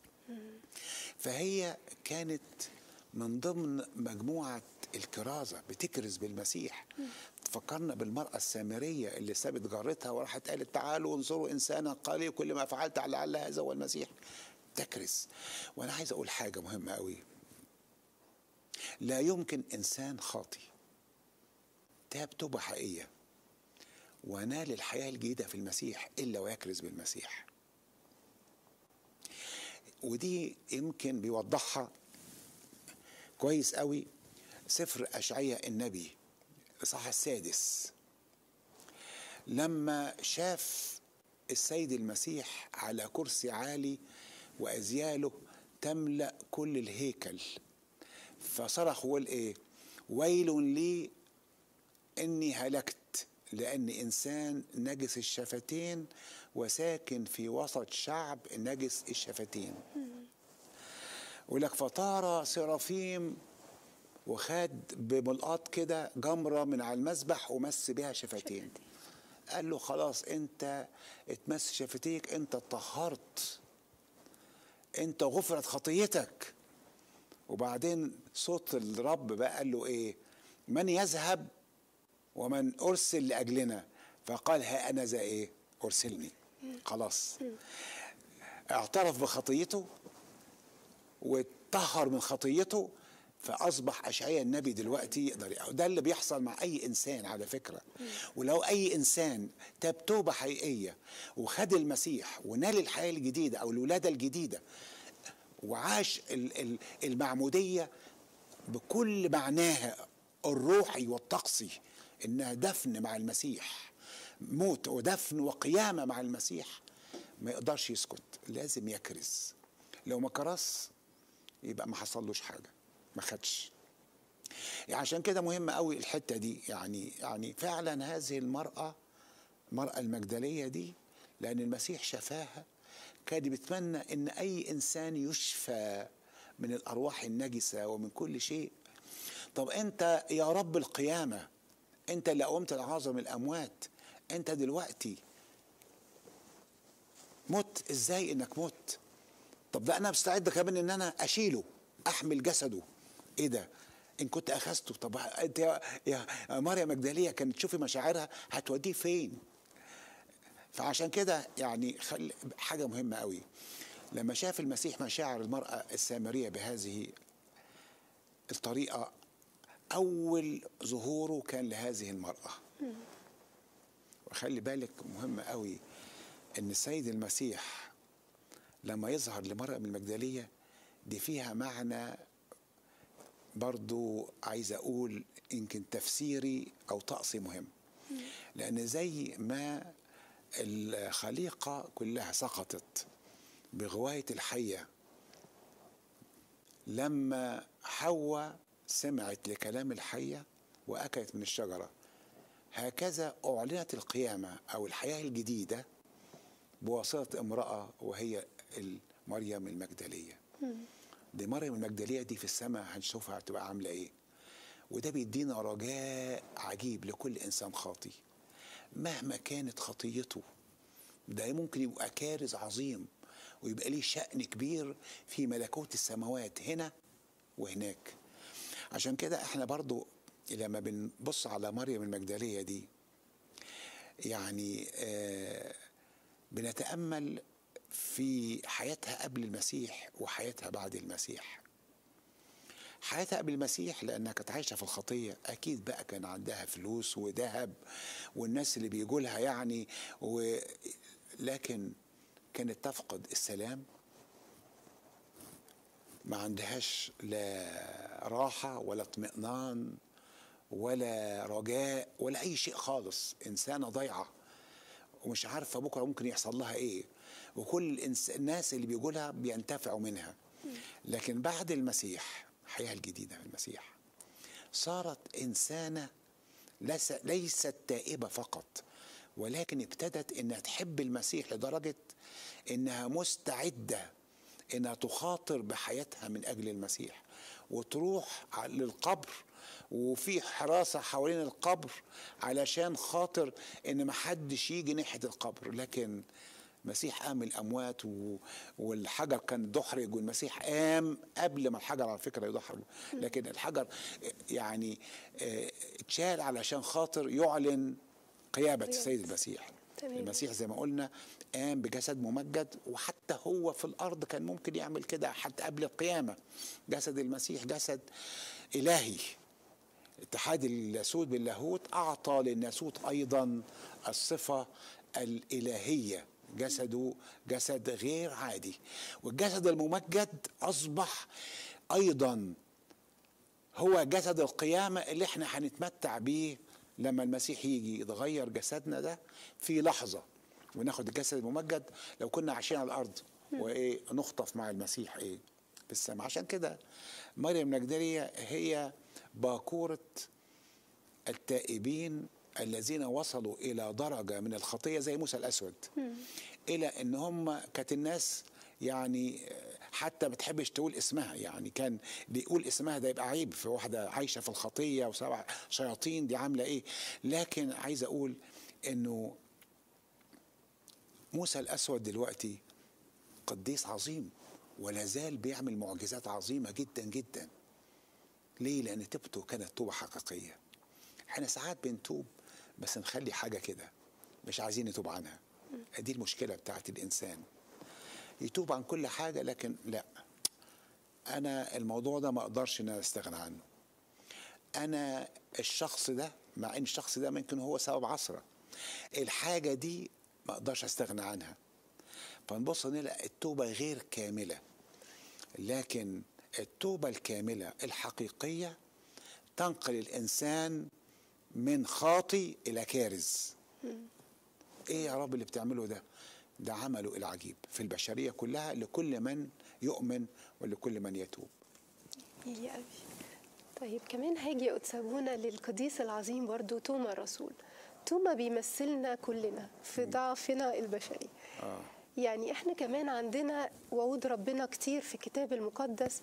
فهي كانت من ضمن مجموعه الكرازه بتكرز بالمسيح فكرنا بالمرأة السامرية اللي سابت جارتها وراحت قالت تعالوا انظروا إنسانا قال كل ما فعلت لعل هذا هو المسيح تكرز وأنا عايز أقول حاجة مهمة قوي لا يمكن إنسان خاطي تاب توبة حقيقية ونال الحياة الجديدة في المسيح إلا ويكرز بالمسيح ودي يمكن بيوضحها كويس قوي سفر أشعية النبي الإصحاح السادس لما شاف السيد المسيح على كرسي عالي وأزياله تملأ كل الهيكل فصرخ وقال إيه ويل لي إني هلكت لأن إنسان نجس الشفتين وساكن في وسط شعب نجس الشفتين ولك فطار سرافيم وخد بملقاط كده جمرة من على المسبح ومس بيها شفتين قال له خلاص انت اتمس شفتيك انت اتطهرت انت غفرت خطيتك وبعدين صوت الرب بقى قال له ايه من يذهب ومن ارسل لاجلنا فقال ها انا ذا ايه ارسلني خلاص اعترف بخطيته واتطهر من خطيته فاصبح اشعياء النبي دلوقتي يقدر ده اللي بيحصل مع اي انسان على فكره ولو اي انسان تاب توبه حقيقيه وخد المسيح ونال الحياه الجديده او الولاده الجديده وعاش المعموديه بكل معناها الروحي والطقسي انها دفن مع المسيح موت ودفن وقيامه مع المسيح ما يقدرش يسكت لازم يكرز لو ما كرس يبقى ما حصلوش حاجه ما خدش يعني عشان كده مهم قوي الحته دي يعني يعني فعلا هذه المراه المراه المجدليه دي لان المسيح شفاها كان بيتمنى ان اي انسان يشفى من الارواح النجسه ومن كل شيء طب انت يا رب القيامه انت اللي قومت العظم الاموات انت دلوقتي مت ازاي انك مت طب ده انا مستعد كمان ان انا اشيله احمل جسده ايه ده ان كنت اخذته طب انت يا, يا مريم مجدليه كانت تشوفي مشاعرها هتوديه فين فعشان كده يعني خل حاجه مهمه قوي لما شاف المسيح مشاعر المراه السامريه بهذه الطريقه اول ظهوره كان لهذه المراه وخلي بالك مهم قوي ان السيد المسيح لما يظهر لمرأة من المجدلية دي فيها معنى برضو عايز أقول يمكن تفسيري أو طقسي مهم لأن زي ما الخليقة كلها سقطت بغواية الحية لما حواء سمعت لكلام الحية وأكلت من الشجرة هكذا أعلنت القيامة أو الحياة الجديدة بواسطة امرأة وهي مريم المجدلية دي مريم المجدلية دي في السماء هنشوفها هتبقى عاملة ايه وده بيدينا رجاء عجيب لكل انسان خاطي مهما كانت خطيته ده ممكن يبقى كارث عظيم ويبقى ليه شأن كبير في ملكوت السماوات هنا وهناك عشان كده احنا برضو لما بنبص على مريم المجدلية دي يعني آه بنتأمل في حياتها قبل المسيح وحياتها بعد المسيح حياتها قبل المسيح لانها كانت عايشه في الخطيه اكيد بقى كان عندها فلوس وذهب والناس اللي بيجوا لها يعني و... لكن كانت تفقد السلام ما عندهاش لا راحه ولا اطمئنان ولا رجاء ولا اي شيء خالص انسانه ضيعه ومش عارفه بكره ممكن يحصل لها ايه وكل الناس اللي بيجوا لها بينتفعوا منها لكن بعد المسيح الحياه الجديده في المسيح صارت إنسانة ليس ليست تائبة فقط ولكن ابتدت انها تحب المسيح لدرجة انها مستعدة انها تخاطر بحياتها من اجل المسيح وتروح للقبر وفي حراسة حوالين القبر علشان خاطر ان محدش يجي ناحية القبر لكن المسيح قام من الاموات و... والحجر كان دحرج والمسيح قام قبل ما الحجر على فكره يدحرج لكن الحجر يعني اه، اتشال علشان خاطر يعلن قيامه السيد المسيح تمام. المسيح زي ما قلنا قام بجسد ممجد وحتى هو في الارض كان ممكن يعمل كده حتى قبل القيامه جسد المسيح جسد الهي اتحاد اللاهوت باللاهوت اعطى للناسوت ايضا الصفه الالهيه جسده جسد غير عادي والجسد الممجد اصبح ايضا هو جسد القيامه اللي احنا هنتمتع بيه لما المسيح يجي يتغير جسدنا ده في لحظه وناخد الجسد الممجد لو كنا عايشين على الارض وايه نخطف مع المسيح ايه في السماء عشان كده مريم المجدليه هي باكوره التائبين الذين وصلوا الى درجه من الخطيه زي موسى الاسود الى ان هم كانت الناس يعني حتى ما بتحبش تقول اسمها يعني كان اللي يقول اسمها ده يبقى عيب في واحده عايشه في الخطيه وسبع شياطين دي عامله ايه لكن عايز اقول انه موسى الاسود دلوقتي قديس عظيم ولا زال بيعمل معجزات عظيمه جدا جدا ليه لان توبته كانت توبه حقيقيه احنا ساعات بنتوب بس نخلي حاجه كده مش عايزين نتوب عنها دي المشكله بتاعت الانسان يتوب عن كل حاجه لكن لا انا الموضوع ده ما اقدرش ان انا استغنى عنه انا الشخص ده مع ان الشخص ده ممكن هو سبب عصره الحاجه دي ما اقدرش استغنى عنها فنبص نلاقي التوبه غير كامله لكن التوبه الكامله الحقيقيه تنقل الانسان من خاطي الى كارز ايه يا رب اللي بتعمله ده ده عمله العجيب في البشريه كلها لكل من يؤمن ولكل من يتوب يا أبي طيب كمان هاجي أتسابونا للقديس العظيم برضو توما الرسول توما بيمثلنا كلنا في ضعفنا البشري آه. يعني احنا كمان عندنا وعود ربنا كتير في الكتاب المقدس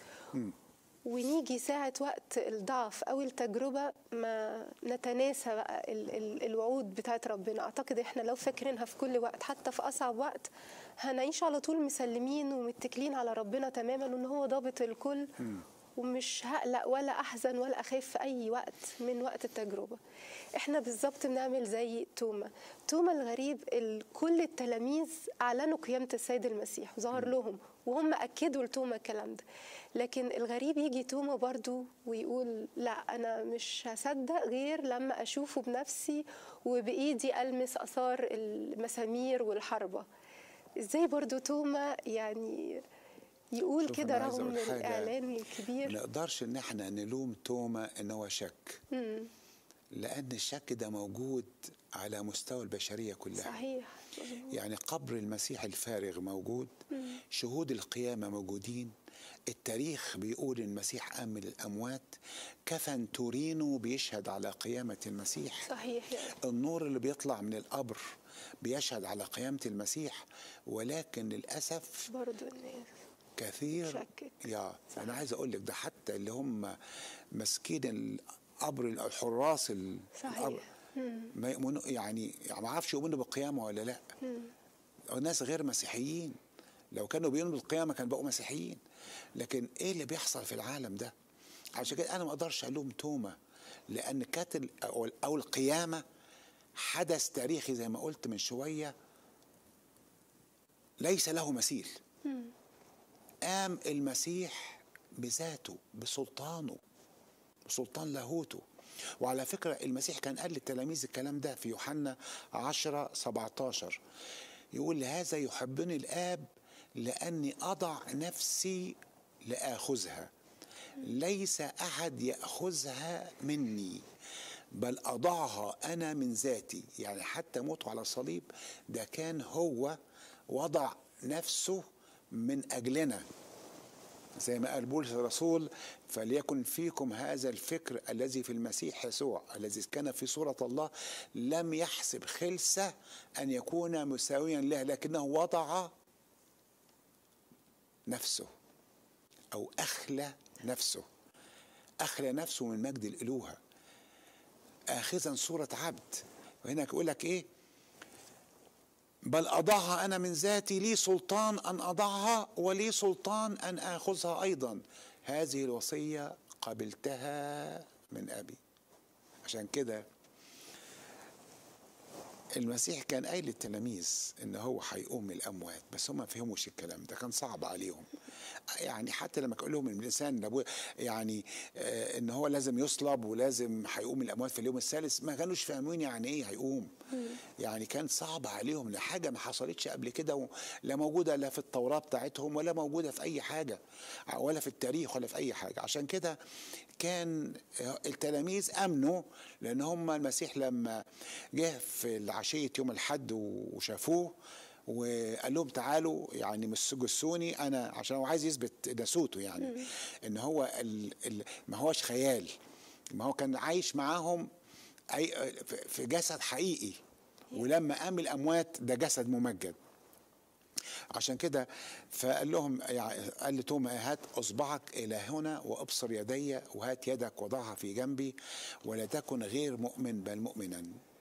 ونيجي ساعة وقت الضعف أو التجربة ما نتناسى بقى ال ال الوعود بتاعت ربنا أعتقد إحنا لو فاكرينها في كل وقت حتى في أصعب وقت هنعيش على طول مسلمين ومتكلين على ربنا تماما وإن هو ضابط الكل ومش هقلق ولا أحزن ولا أخاف في أي وقت من وقت التجربة إحنا بالظبط بنعمل زي توما توما الغريب ال- كل التلاميذ أعلنوا قيامة السيد المسيح وظهر لهم وهم أكدوا لتوما الكلام ده لكن الغريب يجي توما برضو ويقول لا أنا مش هصدق غير لما أشوفه بنفسي وبإيدي ألمس أثار المسامير والحربة إزاي برضو توما يعني يقول شوف كده أنا عايز رغم أقول حاجة. الإعلان ما الكبير نقدرش ان احنا نلوم توما ان هو شك مم. لان الشك ده موجود على مستوى البشريه كلها صحيح مظبوط. يعني قبر المسيح الفارغ موجود شهود القيامة موجودين التاريخ بيقول المسيح قام من الأموات كفن تورينو بيشهد على قيامة المسيح صحيح يا رب. النور اللي بيطلع من القبر بيشهد على قيامة المسيح ولكن للأسف برضو الناس كثير شكك. يا انا عايز اقول لك ده حتى اللي هم ماسكين القبر الحراس ال- صحيح. القبر ما يؤمنوا يعني ما اعرفش يؤمنوا بالقيامه ولا لا ناس غير مسيحيين لو كانوا بيؤمنوا بالقيامه كانوا بقوا مسيحيين لكن ايه اللي بيحصل في العالم ده عشان كده انا ما اقدرش الوم توما لان كانت ال- او أو القيامه حدث تاريخي زي ما قلت من شويه ليس له مثيل قام المسيح بذاته بسلطانه بسلطان لاهوته وعلى فكرة المسيح كان قال للتلاميذ الكلام ده في يوحنا 10 17 يقول هذا يحبني الآب لأني أضع نفسي لآخذها ليس أحد يأخذها مني بل أضعها أنا من ذاتي يعني حتى موته على الصليب ده كان هو وضع نفسه من أجلنا زي ما قال بولس الرسول فليكن فيكم هذا الفكر الذي في المسيح يسوع الذي كان في صورة الله لم يحسب خلسة أن يكون مساويا له لكنه وضع نفسه أو أخلى نفسه أخلى نفسه من مجد الألوهة آخذا صورة عبد وهنا يقول لك إيه بل أضعها أنا من ذاتي لي سلطان أن أضعها ولي سلطان أن آخذها أيضا هذه الوصية قبلتها من أبي عشان كده المسيح كان قايل للتلاميذ ان هو هيقوم من الاموات بس هم ما فهموش الكلام ده كان صعب عليهم يعني حتى لما قال لهم الانسان لابوه يعني آه ان هو لازم يصلب ولازم هيقوم من الاموات في اليوم الثالث ما كانوش فاهمين يعني ايه هيقوم يعني كان صعب عليهم لحاجه ما حصلتش قبل كده لا موجوده لا في التوراه بتاعتهم ولا موجوده في اي حاجه ولا في التاريخ ولا في اي حاجه عشان كده كان التلاميذ امنوا لان هم المسيح لما جه في عشيه يوم الحد وشافوه وقال لهم تعالوا يعني مش جسوني انا عشان هو عايز يثبت ناسوته يعني مم. ان هو ال ال ما هوش خيال ما هو كان عايش معاهم أي في جسد حقيقي ولما قام الاموات ده جسد ممجد عشان كده فقال لهم يعني قال لتوما هات اصبعك الى هنا وابصر يدي وهات يدك وضعها في جنبي ولا تكن غير مؤمن بل مؤمنا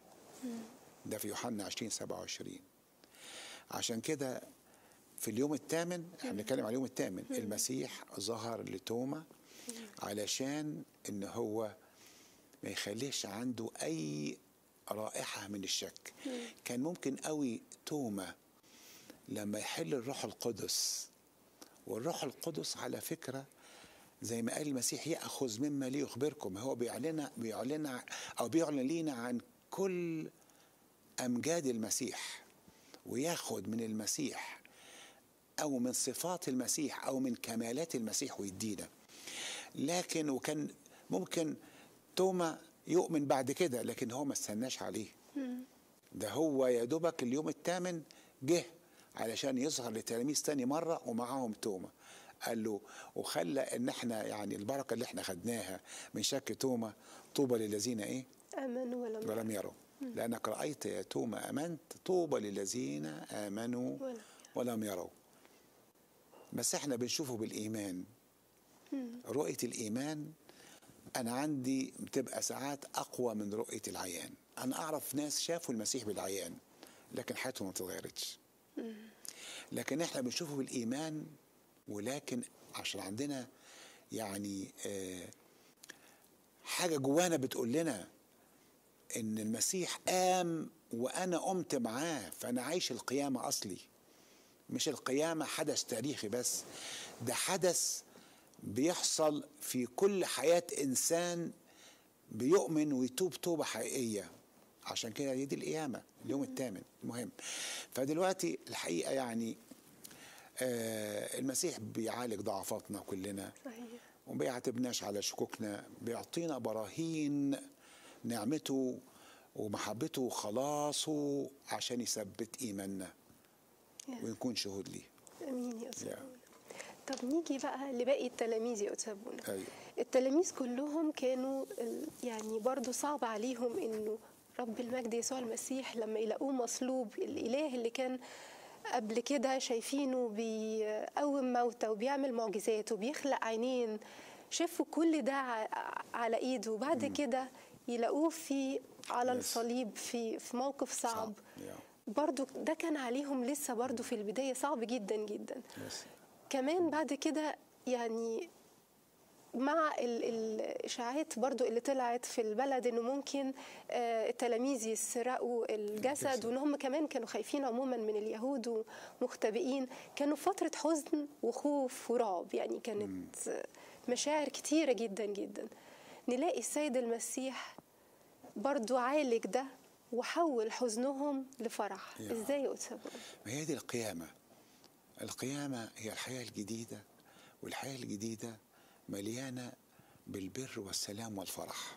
ده في يوحنا 20 27 عشان كده في اليوم الثامن احنا بنتكلم على اليوم الثامن المسيح ظهر لتوما علشان ان هو ما يخليش عنده اي رائحه من الشك كان ممكن قوي توما لما يحل الروح القدس والروح القدس على فكره زي ما قال المسيح ياخذ مما لي يخبركم هو بيعلن بيعلن او بيعلن لينا عن كل امجاد المسيح وياخد من المسيح او من صفات المسيح او من كمالات المسيح ويدينا لكن وكان ممكن توما يؤمن بعد كده لكن هو ما استناش عليه ده هو يا دوبك اليوم الثامن جه علشان يظهر لتلاميذ تاني مرة ومعاهم توما قال له وخلى ان احنا يعني البركة اللي احنا خدناها من شك توما طوبى للذين ايه امنوا ولم, ولم يروا لانك رأيت يا توما امنت طوبى للذين امنوا ولم. ولم يروا بس احنا بنشوفه بالايمان رؤية الايمان انا عندي بتبقى ساعات اقوى من رؤية العيان انا اعرف ناس شافوا المسيح بالعيان لكن حياتهم ما اتغيرتش لكن احنا بنشوفه بالايمان ولكن عشان عندنا يعني آه حاجه جوانا بتقول لنا ان المسيح قام وانا قمت معاه فانا عايش القيامه اصلي مش القيامه حدث تاريخي بس ده حدث بيحصل في كل حياه انسان بيؤمن ويتوب توبه حقيقيه عشان كده هي دي القيامه اليوم الثامن مهم فدلوقتي الحقيقه يعني آه المسيح بيعالج ضعفاتنا كلنا صحيح وما بيعاتبناش على شكوكنا بيعطينا براهين نعمته ومحبته وخلاصه عشان يثبت ايماننا ونكون شهود ليه امين يا استاذ يا. بونا. طب نيجي بقى لباقي التلاميذ يا استاذ بونا ايوه التلاميذ كلهم كانوا ال- يعني برضو صعب عليهم انه رب المجد يسوع المسيح لما يلاقوه مصلوب الاله اللي كان قبل كده شايفينه بيقوم موتى وبيعمل معجزات وبيخلق عينين شافوا كل ده ع- على ايده وبعد كده يلاقوه في على Yes. الصليب في في موقف صعب صعب. Yeah. برضو ده كان عليهم لسه برضو في البداية صعب جدا جدا Yes. كمان بعد كده يعني مع ال- الاشاعات برضو اللي طلعت في البلد انه ممكن آه، التلاميذ يسرقوا الجسد الجسد. وان هم كمان كانوا خايفين عموما من اليهود ومختبئين كانوا في فتره حزن وخوف ورعب يعني كانت آه، مشاعر كتيره جدا جدا نلاقي السيد المسيح برضو عالج ده وحول حزنهم لفرح يا. ازاي يا أستاذ ما هي دي القيامة القيامة هي الحياة الجديدة والحياة الجديدة مليانة بالبر والسلام والفرح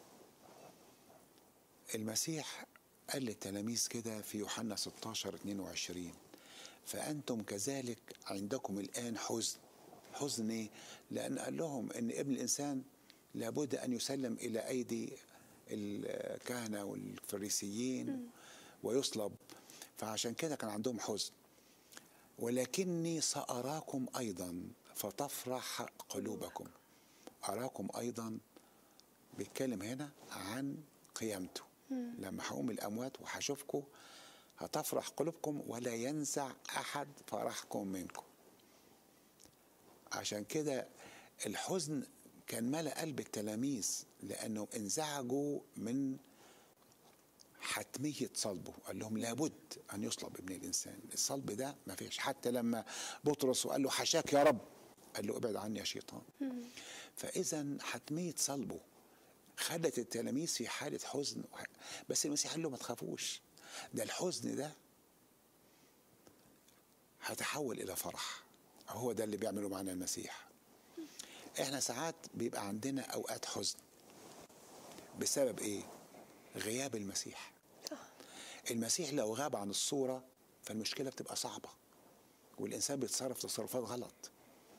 المسيح قال للتلاميذ كده في يوحنا 16 22 فأنتم كذلك عندكم الآن حزن حزن إيه؟ لأن قال لهم إن ابن الإنسان لابد أن يسلم إلى أيدي الكهنة والفريسيين ويصلب فعشان كده كان عندهم حزن ولكني سأراكم أيضا فتفرح قلوبكم أراكم أيضا بيتكلم هنا عن قيامته لما هقوم الأموات وهشوفكم هتفرح قلوبكم ولا ينزع أحد فرحكم منكم عشان كده الحزن كان ملأ قلب التلاميذ لأنهم انزعجوا من حتمية صلبه قال لهم لابد أن يصلب ابن الإنسان الصلب ده ما فيش حتى لما بطرس وقال له حشاك يا رب قال له ابعد عني يا شيطان فإذا حتمية صلبه خلت التلاميذ في حالة حزن بس المسيح قال له ما تخافوش ده الحزن ده هتحول إلى فرح هو ده اللي بيعمله معنا المسيح احنا ساعات بيبقى عندنا اوقات حزن بسبب ايه غياب المسيح المسيح لو غاب عن الصورة فالمشكلة بتبقى صعبة والإنسان بيتصرف تصرفات غلط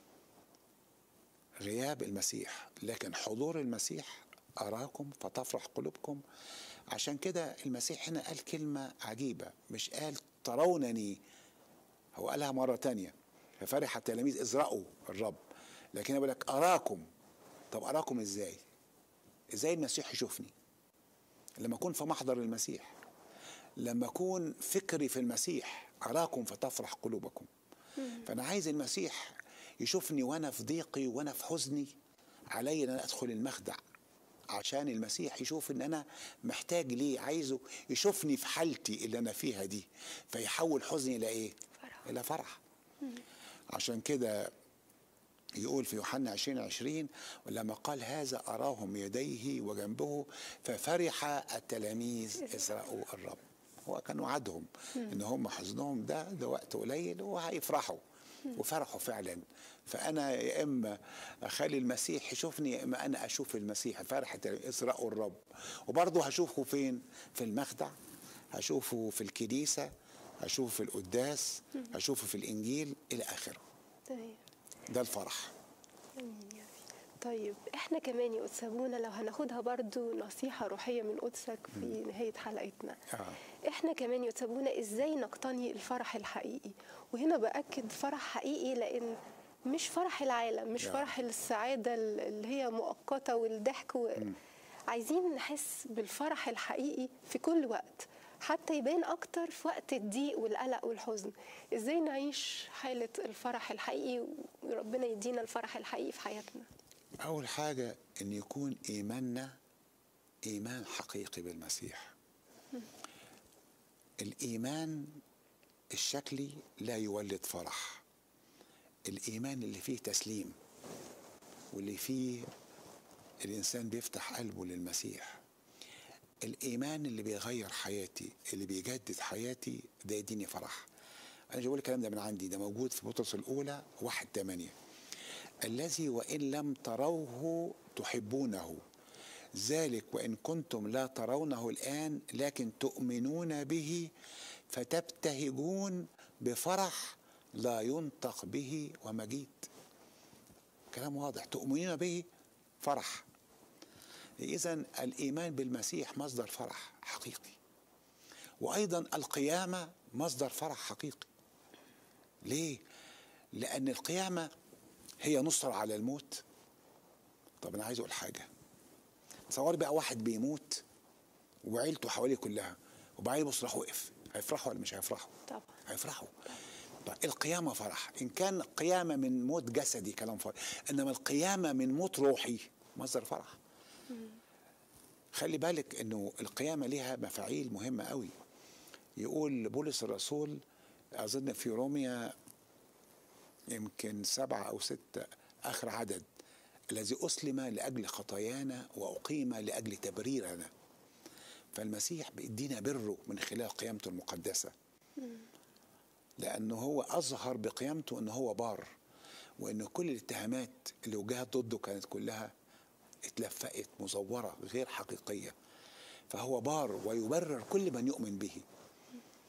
غياب المسيح لكن حضور المسيح أراكم فتفرح قلوبكم عشان كده المسيح هنا قال كلمة عجيبة مش قال ترونني هو قالها مرة تانية ففرح التلاميذ ازرقوا الرب لكن بقول لك أراكم طب أراكم إزاي إزاي المسيح يشوفني لما أكون في محضر المسيح لما أكون فكري في المسيح أراكم فتفرح قلوبكم فأنا عايز المسيح يشوفني وأنا في ضيقي وأنا في حزني علي أن أنا أدخل المخدع عشان المسيح يشوف ان انا محتاج ليه عايزه يشوفني في حالتي اللي انا فيها دي فيحول حزني الى ايه فرح. الى فرح عشان كده يقول في يوحنا 20 20 ولما قال هذا أراهم يديه وجنبه ففرح التلاميذ إسراء الرب هو كان وعدهم ان هم حزنهم ده ده وقت قليل وهيفرحوا وفرحوا فعلا فانا يا اما اخلي المسيح يشوفني يا اما انا اشوف المسيح فرح اسراء الرب وبرضه هشوفه فين في المخدع هشوفه في الكنيسه هشوفه في القداس هشوفه في الانجيل الى اخره تمام ده الفرح امين يا رب. طيب احنا كمان يا قدس ابونا لو هناخدها برضو نصيحة روحية من قدسك في نهاية حلقتنا آه. احنا كمان يا قدس ابونا ازاي نقتني الفرح الحقيقي وهنا بأكد فرح حقيقي لان مش فرح العالم مش آه. فرح السعادة اللي هي مؤقتة والضحك و... عايزين نحس بالفرح الحقيقي في كل وقت حتى يبان اكتر في وقت الضيق والقلق والحزن ازاي نعيش حالة الفرح الحقيقي وربنا يدينا الفرح الحقيقي في حياتنا أول حاجة إن يكون إيماننا إيمان حقيقي بالمسيح الإيمان الشكلي لا يولد فرح الإيمان اللي فيه تسليم واللي فيه الإنسان بيفتح قلبه للمسيح الإيمان اللي بيغير حياتي اللي بيجدد حياتي ده يديني فرح أنا بقول الكلام ده من عندي ده موجود في بطرس الأولى واحد تمانية الذي وإن لم تروه تحبونه ذلك وإن كنتم لا ترونه الآن لكن تؤمنون به فتبتهجون بفرح لا ينطق به ومجيد كلام واضح تؤمنون به فرح إذا الإيمان بالمسيح مصدر فرح حقيقي وأيضا القيامة مصدر فرح حقيقي ليه؟ لأن القيامة هي نصر على الموت طب أنا عايز أقول حاجة تصوري بقى واحد بيموت وعيلته حواليه كلها وبعدين يبص راح وقف هيفرحوا ولا مش هيفرحوا؟ طبعا هيفرحوا طيب القيامة فرح إن كان قيامة من موت جسدي كلام فرح إنما القيامة من موت روحي مصدر فرح خلي بالك إنه القيامة ليها مفاعيل مهمة قوي يقول بولس الرسول أظن في روميا يمكن سبعة أو ستة آخر عدد الذي أسلم لأجل خطايانا وأقيم لأجل تبريرنا فالمسيح بيدينا بره من خلال قيامته المقدسة لأنه هو أظهر بقيامته أنه هو بار وأن كل الاتهامات اللي وجهت ضده كانت كلها اتلفقت مزورة غير حقيقية فهو بار ويبرر كل من يؤمن به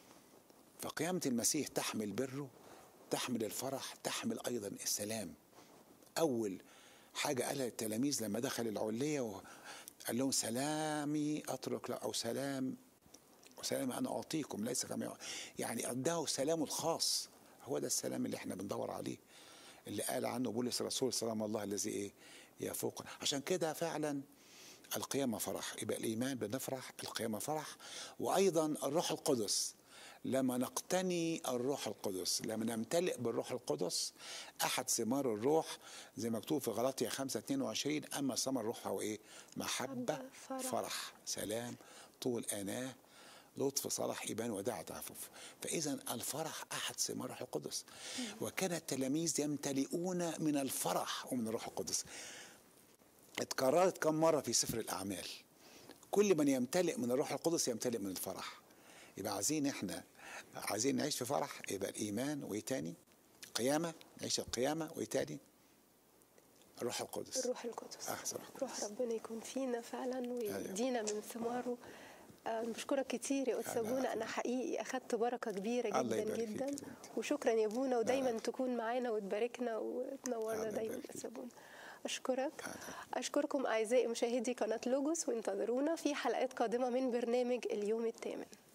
فقيامة المسيح تحمل بره تحمل الفرح تحمل أيضا السلام اول حاجه قالها للتلاميذ لما دخل العليه وقال لهم سلامي اترك لا او سلام وسلام انا اعطيكم ليس كما يع- يعني اداه سلامه الخاص هو ده السلام اللي احنا بندور عليه اللي قال عنه بولس الرسول سلام الله الذي ايه يفوق عشان كده فعلا القيامة فرح يبقى الإيمان بنفرح القيامة فرح وأيضا الروح القدس لما نقتني الروح القدس لما نمتلئ بالروح القدس أحد ثمار الروح زي ما مكتوب في غلاطيا 5 22 أما ثمر الروح هو إيه محبة محبة، فرح. فرح سلام طول أناه لطف صلاح إيمان وداع تعفف فإذا الفرح أحد ثمار الروح القدس وكان التلاميذ يمتلئون من الفرح ومن الروح القدس اتكررت كم مرة في سفر الأعمال كل من يمتلئ من الروح القدس يمتلئ من الفرح يبقى عايزين احنا عايزين نعيش في فرح يبقى الإيمان وإيه تاني قيامة نعيش القيامة وإيه تاني الروح القدس الروح القدس أحسن روح روح ربنا يكون فينا فعلا ويدينا من ثماره آه، بشكرك كتير يا قدس أنا ابونا انا حقيقي اخدت بركه كبيره الله جدا يبارك فيك جدا يا بنتي. وشكرا يا ابونا ودايما لا. تكون معانا وتباركنا وتنورنا الله دايما يبارك يا فيك. ابونا اشكرك أنا. اشكركم اعزائي مشاهدي قناه لوجوس وانتظرونا في حلقات قادمه من برنامج اليوم الثامن